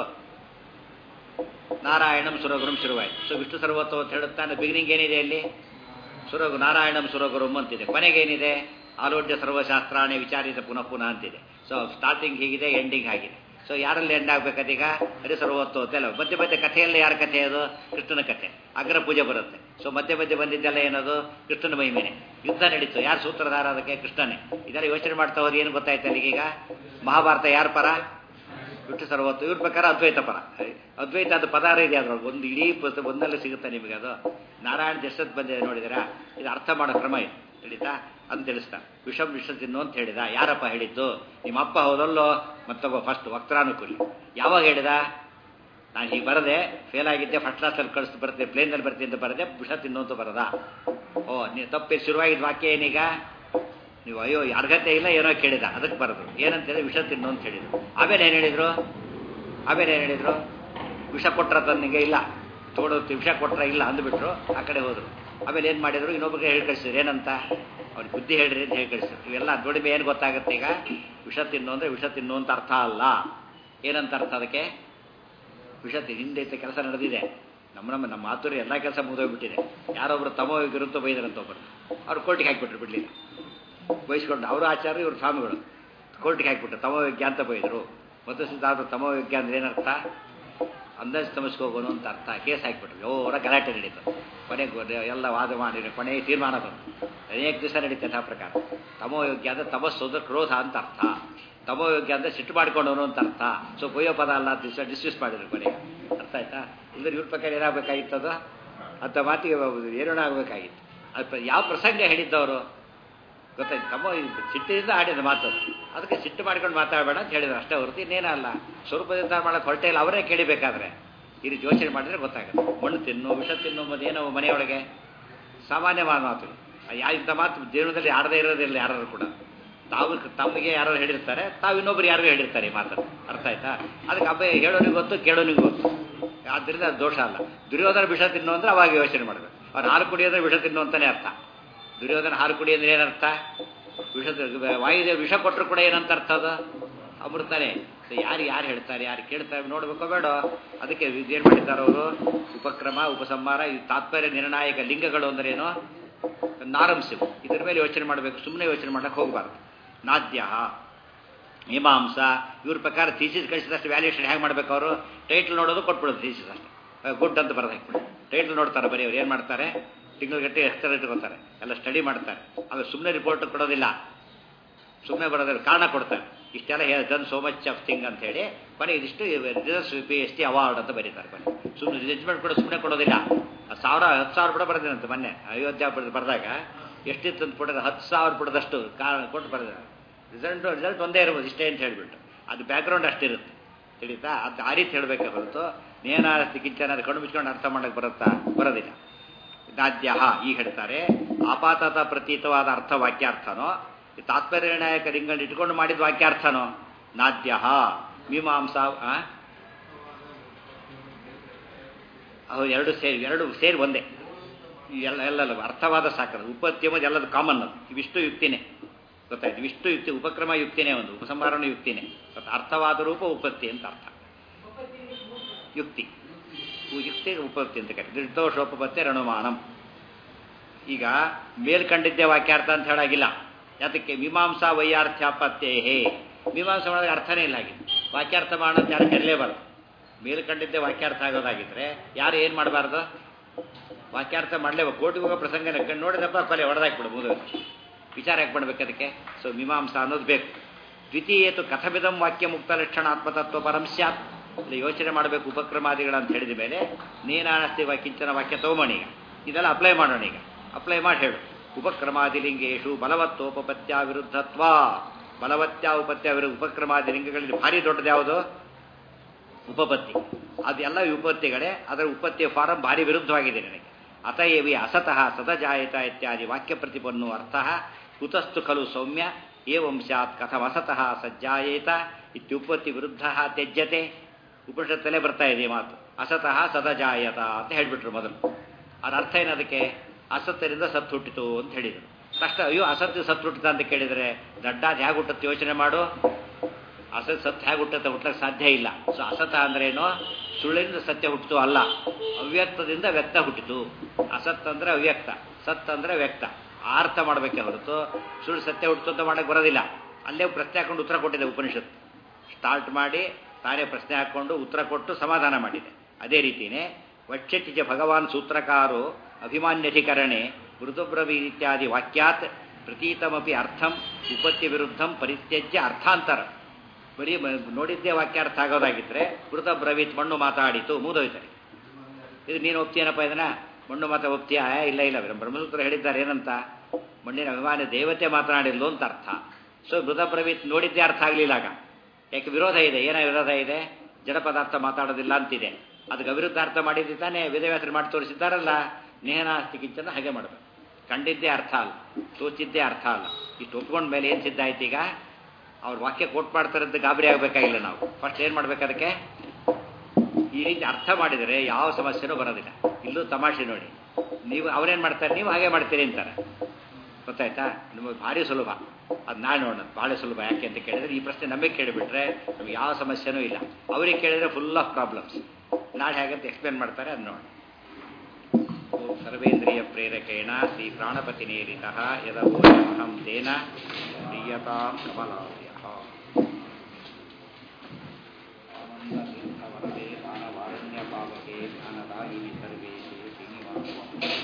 ನಾರಾಯಣಂ ಸುರಗುರುಂ ಶುರುವಾಯ್ತು ಸೊ ವಿಷ್ಣು ಸರ್ವೋತ್ತಮ ಅಂತ ಹೇಳುತ್ತಾನೆ ಬಿಗಿನಿಂಗ್ ಏನಿದೆ ಅಲ್ಲಿ ಸುರಗು ನಾರಾಯಣಂ ಸುರಗುರುಂ ಅಂತಿದೆ ಕೊನೆಗೇನಿದೆ ಆಲೋಡ್ಯ ಸರ್ವಶಾಸ್ತ್ರಾಣಿ ವಿಚಾರಿತ ಪುನಃ ಪುನಃ ಅಂತಿದೆ ಸೊ ಸ್ಟಾರ್ಟಿಂಗ್ ಹೀಗಿದೆ ಎಂಡಿಂಗ್ ಆಗಿದೆ ಸೊ ಯಾರಲ್ಲಿ ಎಂಡ್ ಆಗ್ಬೇಕದೀಗ ಹರಿ ಸರ್ವೋತ್ತಮ ಅಂತೆಲ್ಲ ಮಧ್ಯೆ ಮಧ್ಯೆ ಕಥೆಯಲ್ಲಿ ಯಾರ ಕಥೆ ಅದು ಕೃಷ್ಣನ ಕಥೆ ಅಗ್ರ ಪೂಜೆ ಬರುತ್ತೆ ಸೊ ಮಧ್ಯೆ ಮಧ್ಯೆ ಬಂದಿದ್ದೆಲ್ಲ ಏನದು ಕೃಷ್ಣನ ಮಹಿಮೆನೆ ಯುದ್ಧ ನಡೀತು ಯಾರು ಸೂತ್ರಧಾರ ಅದಕ್ಕೆ ಕೃಷ್ಣನೇ ಇದೆಲ್ಲ ಯೋಚನೆ ಮಾಡ್ತಾ ಹೋದ್ರೆ ಏನು ಗೊತ್ತಾಯ್ತು ಅಲ್ಲಿಗೀಗ ಮಹಾಭಾರತ ಯಾರ ಪರ ವಿಷ್ಣು ಸರ್ವತ್ತು ಇವ್ರ ಪ್ರಕಾರ ಅದ್ವೈತ ಪರ ಅದ್ವೈತ ಅದು ಪದಾರ ಇದೆ ಅದ್ರೊಳಗೆ ಒಂದು ಇಡೀ ಪುಸ್ತಕ ಒಂದಲ್ಲೇ ಸಿಗುತ್ತೆ ನಿಮಗೆ ಅದು ನಾರಾಯಣ ಎಷ್ಟೊತ್ತು ಬಂದಿದೆ ನೋಡಿದಿರಾ ಇದು ಅರ್ಥ ಮಾಡೋ ಕ್ರಮ ಇದು ತಿಳಿತಾ ಅಂತ ತಿಳಿಸ್ತಾ ವಿಷಂ ವಿಷ ತಿನ್ನು ಅಂತ ಹೇಳಿದ ಯಾರಪ್ಪ ಹೇಳಿದ್ದು ನಿಮ್ಮ ಅಪ್ಪ ಹೌದಲ್ಲೋ ಮತ್ತೊಬ್ಬ ಫಸ್ಟ್ ವಕ್ರಾನುಕೂಲಿ ಯಾವಾಗ ಹೇಳಿದ ನಾನು ಹೀಗೆ ಬರದೆ ಫೇಲ್ ಆಗಿದ್ದೆ ಫಸ್ಟ್ ಕ್ಲಾಸಲ್ಲಿ ಕಳಿಸ್ ಬರ್ತೀನಿ ಪ್ಲೇನಲ್ಲಿ ಬರ್ತೀನಿ ಅಂತ ಬರದೆ ವಿಷ ತಿನ್ನು ಅಂತ ಬರದ ಓ ನೀವು ತಪ್ಪಿ ಶುರುವಾಗಿದ್ದ ವಾಕ್ಯ ಏನೀಗ ನೀವು ಅಯ್ಯೋ ಅರ್ಹತೆ ಇಲ್ಲ ಏನೋ ಕೇಳಿದ ಅದಕ್ಕೆ ಬರೋದು ಏನಂತೇಳಿ ವಿಷ ತಿನ್ನು ಅಂತ ಹೇಳಿದ್ರು ಆಮೇಲೆ ಏನು ಹೇಳಿದ್ರು ಆಮೇಲೆ ಏನು ಹೇಳಿದ್ರು ವಿಷ ಕೊಟ್ರ ತನ್ನಿಗೆ ಇಲ್ಲ ತೋಡು ವಿಷ ಕೊಟ್ರ ಇಲ್ಲ ಅಂದ್ಬಿಟ್ರು ಆ ಕಡೆ ಹೋದ್ರು ಆಮೇಲೆ ಏನು ಮಾಡಿದ್ರು ಇನ್ನೊಬ್ಬರಿಗೆ ಹೇಳಿ ಕಳಿಸಿದ್ರು ಏನಂತ ಅವ್ರಿಗೆ ಬುದ್ಧಿ ಹೇಳ್ರಿ ಅಂತ ಹೇಳಿ ಕಳಿಸಿದ್ರು ಇವೆಲ್ಲ ದುಡಿಮೆ ಏನು ಗೊತ್ತಾಗುತ್ತೆ ಈಗ ವಿಷ ತಿನ್ನು ಅಂದರೆ ವಿಷ ತಿನ್ನು ಅಂತ ಅರ್ಥ ಅಲ್ಲ ಏನಂತ ಅರ್ಥ ಅದಕ್ಕೆ ವಿಷ ತಿ ಹಿಂದೆ ಕೆಲಸ ನಡೆದಿದೆ ನಮ್ಮ ನಮ್ಮ ನಮ್ಮ ಮಾತುರಿ ಎಲ್ಲ ಕೆಲಸ ಮುಗಿದೋಗ್ಬಿಟ್ಟಿದೆ ಯಾರೊಬ್ರು ತಮೋ ವಿರುದ್ಧ ಬೈದ್ರಂತ ಒಬ್ಬರು ಅವ್ರು ಕೋರ್ಟಿಗೆ ಹಾಕಿಬಿಟ್ರು ಬಿಡ್ಲಿಲ್ಲ ಬಯಸ್ಕೊಂಡು ಅವರು ಆಚಾರ್ಯ ಇವರು ಸ್ವಾಮಿಗಳು ಕೋರ್ಟಿಗೆ ಹಾಕಿಬಿಟ್ರು ತಮೋವಿಜ್ಞ ಅಂತ ಬೈದರು ಮತ್ತು ಸಿದ್ಧಾರ್ಥ ತಮೋವಿಜ್ಞ ಅಂದ್ರೆ ಏನರ್ಥ ಅಂದಾಜು ತಮಸ್ಕೋಗೋನು ಅಂತ ಅರ್ಥ ಕೇಸ್ ಹಾಕಿಬಿಟ್ರು ಜೋರ ಗಲಾಟೆ ನಡೀತು ಕೊನೆಗೆ ಎಲ್ಲ ವಾದ ಮಾಡಿ ಕೊನೆಗೆ ತೀರ್ಮಾನ ಬಂತು ಅನೇಕ ದಿವಸ ನಡೀತದೆ ಆ ಪ್ರಕಾರ ತಮೋಯೋಗ್ಯ ಅಂದರೆ ತಮಸ್ಸು ಅಂದ್ರೆ ಕ್ರೋಧ ಅಂತ ಅರ್ಥ ತಮೋಯೋಗ್ಯ ಅಂದರೆ ಸಿಟ್ಟು ಮಾಡ್ಕೊಂಡವನು ಅಂತ ಅರ್ಥ ಸೊ ಕೊಯ್ಯೋ ಪದ ಅಲ್ಲ ದಿವಸ ಡಿಸ್ಮಿಸ್ ಮಾಡಿದ್ರು ಕೊನೆಗೆ ಅರ್ಥ ಆಯ್ತಾ ಇಲ್ಲದ್ರೆ ಇವ್ರ ಪ್ರಕಾರ ಏನಾಗಬೇಕಾಗಿತ್ತು ಅದು ಅಂತ ಮಾತಿಗೆ ಏನೋ ಆಗಬೇಕಾಗಿತ್ತು ಅದು ಯಾವ ಪ್ರಸಂಗ ಹೇಳಿದ್ದವರು ಗೊತ್ತಾಯ್ತು ತಮ್ಮ ಸಿಟ್ಟಿನಿಂದ ಆಡಿದ ಮಾತು ಅದಕ್ಕೆ ಸಿಟ್ಟು ಮಾಡ್ಕೊಂಡು ಮಾತಾಡಬೇಡ ಅಂತ ಹೇಳಿದ್ರು ಅಷ್ಟೇ ಹೊರತು ಇನ್ನೇನಲ್ಲ ಸ್ವರೂಪದಿಂದ ಮಾಡಕ್ಕೆ ಹೊರಟೆ ಇಲ್ಲ ಅವರೇ ಕೇಳಿಬೇಕಾದ್ರೆ ಈ ರೀತಿ ಯೋಚನೆ ಮಾಡಿದ್ರೆ ಗೊತ್ತಾಗುತ್ತೆ ಮಣ್ಣು ತಿನ್ನು ವಿಷ ತಿನ್ನು ಅನ್ನೋದು ಏನೋ ಮನೆಯೊಳಗೆ ಸಾಮಾನ್ಯವಾದ ಮಾತು ಯಾ ಇಂಥ ಮಾತು ಜೀವನದಲ್ಲಿ ಆಡದೇ ಇರೋದಿಲ್ಲ ಯಾರು ಕೂಡ ತಾವು ತಮಗೆ ಯಾರು ಹೇಳಿರ್ತಾರೆ ತಾವು ಇನ್ನೊಬ್ರು ಯಾರಿಗೂ ಹೇಳಿರ್ತಾರೆ ಈ ಮಾತನ್ನು ಅರ್ಥ ಆಯ್ತಾ ಅದಕ್ಕೆ ಹಬ್ಬ ಹೇಳೋನಿಗೆ ಗೊತ್ತು ಕೇಳೋನಿಗೆ ಗೊತ್ತು ಆದ್ದರಿಂದ ಅದು ದೋಷ ಅಲ್ಲ ದುರ್ಯೋಧನ ವಿಷ ತಿನ್ನು ಅಂದ್ರೆ ಅವಾಗ ಯೋಚನೆ ಮಾಡಬೇಕು ಅವ್ರು ಹಾಲು ಕುಡಿಯೋದ್ರೆ ವಿಷ ತಿನ್ನು ಅಂತಾನೆ ಅರ್ಥ ದುರ್ಯೋಧನ ಹಾಲು ಕುಡಿ ಅಂದ್ರೆ ಏನರ್ಥ ವಿಷ ವಾಯುದೇವ ವಿಷ ಕೊಟ್ಟರು ಕೂಡ ಏನಂತ ಅರ್ಥ ಅದು ಅಮೃತಾನೆ ಯಾರು ಯಾರು ಹೇಳ್ತಾರೆ ಯಾರು ಕೇಳ್ತಾರೆ ನೋಡ್ಬೇಕೋ ಬೇಡ ಅದಕ್ಕೆ ಏನು ಮಾಡಿದ್ದಾರೆ ಅವರು ಉಪಕ್ರಮ ಉಪಸಂಹಾರ ಈ ತಾತ್ಪರ್ಯ ನಿರ್ಣಾಯಕ ಲಿಂಗಗಳು ಅಂದ್ರೆ ಏನು ನಾರಂಸಿವು ಇದ್ರ ಮೇಲೆ ಯೋಚನೆ ಮಾಡಬೇಕು ಸುಮ್ಮನೆ ಯೋಚನೆ ಮಾಡಕ್ಕೆ ಹೋಗಬಾರ್ದು ನಾದ್ಯ ಮೀಮಾಂಸ ಇವ್ರ ಪ್ರಕಾರ ಥೀಸಿಸ್ ಕಳಿಸಿದಷ್ಟು ವ್ಯಾಲ್ಯೂಷನ್ ಹೇಗೆ ಮಾಡ್ಬೇಕು ಅವರು ಟೈಟ್ಲ್ ನೋಡೋದು ಕೊಟ್ಬಿಡೋದು ಥೀಸಿಸ್ ಅಷ್ಟೇ ಗುಡ್ ಅಂತ ಬರೋದು ಹಾಕ್ಬಿಡಿ ಟೈಟ್ಲ್ ನೋಡ್ತಾರೆ ಬರೀ ಅವ್ರು ಏನು ಮಾಡ್ತಾರೆ ತಿಂಗಳಗಟ್ಟೆ ಹೆಸರು ಇಟ್ಕೊತಾರೆ ಎಲ್ಲ ಸ್ಟಡಿ ಮಾಡ್ತಾರೆ ಆಮೇಲೆ ಸುಮ್ಮನೆ ರಿಪೋರ್ಟ್ ಕೊಡೋದಿಲ್ಲ ಸುಮ್ಮನೆ ಬರೋದಿಲ್ಲ ಕಾರಣ ಕೊಡ್ತಾರೆ ಇಷ್ಟೆಲ್ಲ hey done so much of thing ಅಂತ ಹೇಳಿ ಕೊನೆ ಇದಿಷ್ಟು research P S T award ಅಂತ ಬರೀತಾರೆ ಕೊನೆ ಸುಮ್ಮನೆ ಜಡ್ಜ್ಮೆಂಟ್ ಕೂಡ ಸುಮ್ಮನೆ ಕೊಡೋದಿಲ್ಲ ಸಾವಿರ ಹತ್ತು ಸಾವಿರ ಪುಟ ಬರೆದಿರಂತೆ ಮೊನ್ನೆ ಅಯೋಧ್ಯ ಬರೆದಾಗ ಎಷ್ಟಿತ್ತು ಅಂತ ಪುಟದ ಹತ್ತು ಸಾವಿರ ಪುಟದಷ್ಟು ಕಾರಣ ಕೊಟ್ಟು ಬರೆದಿದ್ದಾರೆ ರಿಸಲ್ಟ್ ರಿಸಲ್ಟ್ ಒಂದೇ ಇರ್ಬೋದು ಇಷ್ಟೇ ಅಂತ ಹೇಳಿಬಿಟ್ಟು ಅದು ಬ್ಯಾಕ್ಗ್ರೌಂಡ್ ಅಷ್ಟಿರುತ್ತೆ ತಿಳಿತಾ ಅದು ಆ ರೀತಿ ಹೇಳಬೇಕೆ ಹೊರತು ನೇನಾಸ್ತಿ ಕಿಂಚನ ಕಣ್ಣು ಮುಚ್ಕೊಂಡು ಅರ್ಥ ಮಾಡಕ್ಕೆ ಬರುತ್ತಾ ಬರೋದಿಲ್ಲ ನಾದ್ಯ ಈಗ ಹೇಳ್ತಾರೆ ಆಪಾತತ ಪ್ರತೀತವಾದ ಅರ್ಥ ವಾಕ್ಯಾರ್ಥನೋ ತಾತ್ಪರ್ಯ ನಿರ್ಣಾಯಕ ಲಿಂಗಲ್ಲಿ ಇಟ್ಕೊಂಡು ಮಾಡಿದ ವಾಕ್ಯಾರ್ಥನೋ ನಾದ್ಯ ಮೀಮಾಂಸ ಅವು ಎರಡು ಸೇರಿ ಎರಡು ಸೇರಿ ಒಂದೇ ಎಲ್ಲ ಎಲ್ಲ ಅರ್ಥವಾದ ಸಾಕದು ಉಪತ್ತಿ ಎಂಬುದು ಎಲ್ಲದು ಕಾಮನ್ ಅದು ಇವಿಷ್ಟು ಯುಕ್ತಿನೇ ಗೊತ್ತಾಯ್ತು ಇವಿಷ್ಟು ಯುಕ್ತಿ ಉಪಕ್ರಮ ಯುಕ್ತಿನೇ ಒಂದು ಉಪಸಂಹಾರಣ ಯುಕ್ತಿನೇ ಮತ್ತು ಅರ್ಥವಾದ ರೂಪ ಉಪತ್ತಿ ಅಂತ ಅರ್ಥ ಯುಕ್ತಿ ಯುಕ್ತಿ ಉಪತ್ತಿ ಅಂತ ಕರೀತಾರೆ ನಿರ್ದೋಷೋಪಪತ್ತಿ ರಣುಮಾನಂ ಈಗ ಮೇಲ್ಕಂಡಿದ್ದೆ ವಾಕ್ಯಾರ್ಥ ಅಂತ ಹೇಳಾಗಿಲ್ಲ ಯಾತಕ್ಕೆ ಮೀಮಾಂಸಾ ವೈಯಾರ್ಥ್ಯಾಪತ್ತೇಹೇ ಮೀಮಾಂಸಾ ಮಾಡೋದಕ್ಕೆ ಅರ್ಥನೇ ಇಲ್ಲ ಆಗಿದೆ ವಾಕ್ಯಾರ್ಥ ಮಾಡೋದು ಯಾರು ಕರೀಲೇಬಾರ್ದು ಮೇಲ್ಕಂಡಿದ್ದೆ ವಾಕ್ಯಾರ್ಥ ಆಗೋದಾಗಿದ್ರೆ ಯಾರು ಏನು ಮಾಡಬಾರ್ದು ವಾಕ್ಯಾರ್ಥ ಮಾಡಲೇಬೇಕು ಕೋಟಿಗೆ ಹೋಗೋ ಪ್ರಸಂಗ ನೋಡಿದಪ್ಪ ಕೊಲೆ ಹೊಡೆದಾಕ್ಬಿಡು ಮುಗಿದು ವಿಚಾರ ಯಾಕೆ ಮಾಡ್ಬೇಕು ಅದಕ್ಕೆ ಸೊ ಮೀಮಾಂಸಾ ಅನ್ನೋದು ಬೇಕು ದ್ವಿತೀಯತು ಕಥಮಿದಂ ವಾಕ್ಯ ಮುಕ್ತ ಲಕ್ಷಣ ಆತ್ಮತತ್ವ ಪರಂ ಸ್ಯಾತ್ ಇಲ್ಲಿ ಯೋಚನೆ ಮಾಡಬೇಕು ಉಪಕ್ರಮಾದಿಗಳಂತ ಹೇಳಿದ ಮೇಲೆ ನೀನಾನಸ್ತಿ ಕಿಂಚನ ವಾಕ್ಯ ತಗೊಂಬೋಣ ಈಗ ಇದೆಲ್ಲ ಅಪ್ಲೈ ಮಾಡೋಣ ಈಗ ಅಪ್ಲೈ ಮಾಡಿ ಹೇಳು ಉಪಕ್ರಮಾದಿಲಿಂಗೇಶು ಬಲವತ್ತೋಪಪತ್ಯ ವಿರುದ್ಧತ್ವ ಬಲವತ್ಯ ಉಪತ್ಯ ವಿರುದ್ಧ ಉಪಕ್ರಮಾದಿ ಲಿಂಗಗಳಲ್ಲಿ ಭಾರಿ ದೊಡ್ಡದು ಯಾವುದು ಉಪಪತ್ತಿ ಅದೆಲ್ಲ ವಿಪತ್ತಿಗಳೇ ಅದರ ಉಪತ್ತಿಯ ಫಾರಂ ಭಾರಿ ವಿರುದ್ಧವಾಗಿದೆ ನನಗೆ ಅತಯೇವಿ ಅಸತಃ ಸತಜಾಯತ ಇತ್ಯಾದಿ ವಾಕ್ಯ ಪ್ರತಿಪನ್ನೋ ಅರ್ಥ ಕುತಸ್ತು ಖಲು ಸೌಮ್ಯ ಏವಂ ಸ್ಯಾತ್ ಕಥಮ ಅಸತಃ ಸಜ್ಜಾಯೇತ ಇತ್ಯುಪತ್ತಿ ವಿರುದ್ಧ ತ್ಯಜ್ಯತೆ ಉಪನಿಷತ್ತಲ್ಲೇ ಬರ್ತಾ ಇದೆ ಈ ಮಾತು ಅಸತಃ ಸದಜಾಯತ ಅಂತ ಹೇಳ್ಬಿಟ್ರು ಮೊದಲು ಅದ್ರ ಅರ್ಥ ಏನದಕ್ಕೆ ಅಸತ್ತರಿಂದ ಸತ್ತು ಹುಟ್ಟಿತು ಅಂತ ಹೇಳಿದರು ತಕ್ಷಣ ಅಯ್ಯೋ ಅಸತ್ತು ಸತ್ತು ಹುಟ್ಟಿತ ಅಂತ ಕೇಳಿದರೆ ದಡ್ಡಾದ ಹೇಗೆ ಹುಟ್ಟುತ್ತೆ ಯೋಚನೆ ಮಾಡು ಅಸತ್ ಸತ್ಯ ಹೇಗೆ ಹುಟ್ಟುತ್ತೆ ಹುಟ್ಟಕ್ಕೆ ಸಾಧ್ಯ ಇಲ್ಲ ಸೊ ಅಸತ ಅಂದ್ರೇನು ಸುಳ್ಳಿಂದ ಸತ್ಯ ಹುಟ್ಟಿತು ಅಲ್ಲ ಅವ್ಯಕ್ತದಿಂದ ವ್ಯಕ್ತ ಹುಟ್ಟಿತು ಅಸತ್ ಅಂದ್ರೆ ಅವ್ಯಕ್ತ ಸತ್ ಅಂದ್ರೆ ವ್ಯಕ್ತ ಆ ಅರ್ಥ ಮಾಡಬೇಕೆ ಹೊರತು ಸುಳ್ಳು ಸತ್ಯ ಹುಟ್ಟಿತು ಅಂತ ಮಾಡಕ್ಕೆ ಬರೋದಿಲ್ಲ ಅಲ್ಲೇ ಪ್ರಶ್ನೆ ಹಾಕೊಂಡು ಉತ್ತರ ಕೊಟ್ಟಿದೆ ಉಪನಿಷತ್ತು ಸ್ಟಾರ್ಟ್ ಮಾಡಿ ತಾನೇ ಪ್ರಶ್ನೆ ಹಾಕ್ಕೊಂಡು ಉತ್ತರ ಕೊಟ್ಟು ಸಮಾಧಾನ ಮಾಡಿದೆ ಅದೇ ರೀತಿಯೇ ವಕ್ಷಟಿಜ ಭಗವಾನ್ ಸೂತ್ರಕಾರೋ ಅಭಿಮಾನ್ಯಧಿಕರಣೆ ಮೃದುಬ್ರವಿ ಇತ್ಯಾದಿ ವಾಕ್ಯಾತ್ ಪ್ರತೀತಮಪಿ ಅರ್ಥಂ ಉಪತ್ತಿ ವಿರುದ್ಧಂ ಪರಿತ್ಯಜ್ಯ ಅರ್ಥಾಂತರ ಬರೀ ಮ- ನೋಡಿದ್ದೇ ವಾಕ್ಯ ಅರ್ಥ ಆಗೋದಾಗಿದ್ರೆ ಮೃತ ಬ್ರವೀತ್ ಮಣ್ಣು ಮಾತಾಡಿತು ಮೂದೋಯ್ತಾರೆ ಇದು ನೀನು ಒಪ್ತೀಯನಪ್ಪ ಇದನ್ನ ಮಣ್ಣು ಮಾತ ಒಪ್ತೀಯಾ ಏ, ಇಲ್ಲ ಇಲ್ಲ ಬ್ರಹ್ಮಸೂತ್ರ ಹೇಳಿದ್ದಾರೆ ಏನಂತ ಮಣ್ಣಿನ ಅಭಿಮಾನಿ ದೇವತೆ ಮಾತನಾಡಿಲ್ಲು ಅಂತ ಅರ್ಥ ಸೊ ಮೃತ ಬ್ರವೀತ್ ನೋಡಿದ್ದೇ ಅರ್ಥ ಆಗಲಿಲ್ಲ ಆಗ ಯಾಕೆ ವಿರೋಧ ಇದೆ ಏನ ವಿರೋಧ ಇದೆ ಜಡ ಪದಾರ್ಥ ಮಾತಾಡೋದಿಲ್ಲ ಅಂತಿದೆ ಅದಕ್ಕೆ ಅವಿರುದ್ಧ ಅರ್ಥ ಮಾಡಿದ್ದು ತಾನೇ ವೇದವ್ಯಾಸರು ಮಾಡಿ ತೋರಿಸಿದ್ದಾರಲ್ಲ ನೇಹನಾಸ್ತಿ ಕಿಂಚನ ಹಾಗೆ ಮಾಡಬೇಕು ಕಂಡಿದ್ದೇ ಅರ್ಥ ಅಲ್ಲ ಸೋಚಿದ್ದೇ ಅರ್ಥ ಅಲ್ಲ ಇಷ್ಟು ಒಪ್ಕೊಂಡ ಮೇಲೆ ಏನು ಸಿದ್ಧ ಆಯ್ತು ಈಗ ಅವ್ರ ವಾಕ್ಯ ಕೋಟ್ ಮಾಡ್ತಾರೆ ಅಂತ ಗಾಬರಿ ಆಗಬೇಕಾಗಿಲ್ಲ ನಾವು ಫಸ್ಟ್ ಏನು ಮಾಡ್ಬೇಕು ಅದಕ್ಕೆ ಈ ರೀತಿ ಅರ್ಥ ಮಾಡಿದರೆ ಯಾವ ಸಮಸ್ಯೆನೂ ಬರೋದಿಲ್ಲ ಇಲ್ಲೂ ತಮಾಷೆ ನೋಡಿ ನೀವು ಅವ್ರೇನು ಮಾಡ್ತಾರೆ ನೀವು ಹಾಗೆ ಮಾಡ್ತೀರಿ ಅಂತಾರೆ ಗೊತ್ತಾಯ್ತಾ ನಿಮಗೆ ಭಾರಿ ಸುಲಭ ಅದು ನಾನು ನೋಡೋಣ ಭಾಳ ಸುಲಭ ಯಾಕೆ ಅಂತ ಕೇಳಿದ್ರೆ ಈ ಪ್ರಶ್ನೆ ನಮಗೆ ಕೇಳಿಬಿಟ್ರೆ ನಮ್ಗೆ ಯಾವ ಸಮಸ್ಯೆನೂ ಇಲ್ಲ ಅವ್ರಿಗೆ ಕೇಳಿದ್ರೆ ಫುಲ್ ಆಫ್ ಪ್ರಾಬ್ಲಮ್ಸ್ ನಾಳೆ ಹಾಗಂತ ಎಕ್ಸ್ಪ್ಲೇನ್ ಮಾಡ್ತಾರೆ ಅದು ನೋಡಿ ಓಂ ಸರ್ವೇಂದ್ರಿಯ ಪ್ರೇರಕೇಣ ಶ್ರೀ ಪ್ರಾಣಪತಿ ನೇರಿತ ಯದವೋಹಂ ತೇನ ಪ್ರಿಯತಾಂ ಕಮಲಾಲಯ ಆನಂದತೀರ್ಥವರದೆ ಮಾನವಾರಣ್ಯ ಪಾವಕೆ ಜ್ಞಾನದಾಯಿನಿ ಸರ್ವೇಶು ಶ್ರೀನಿವಾಸ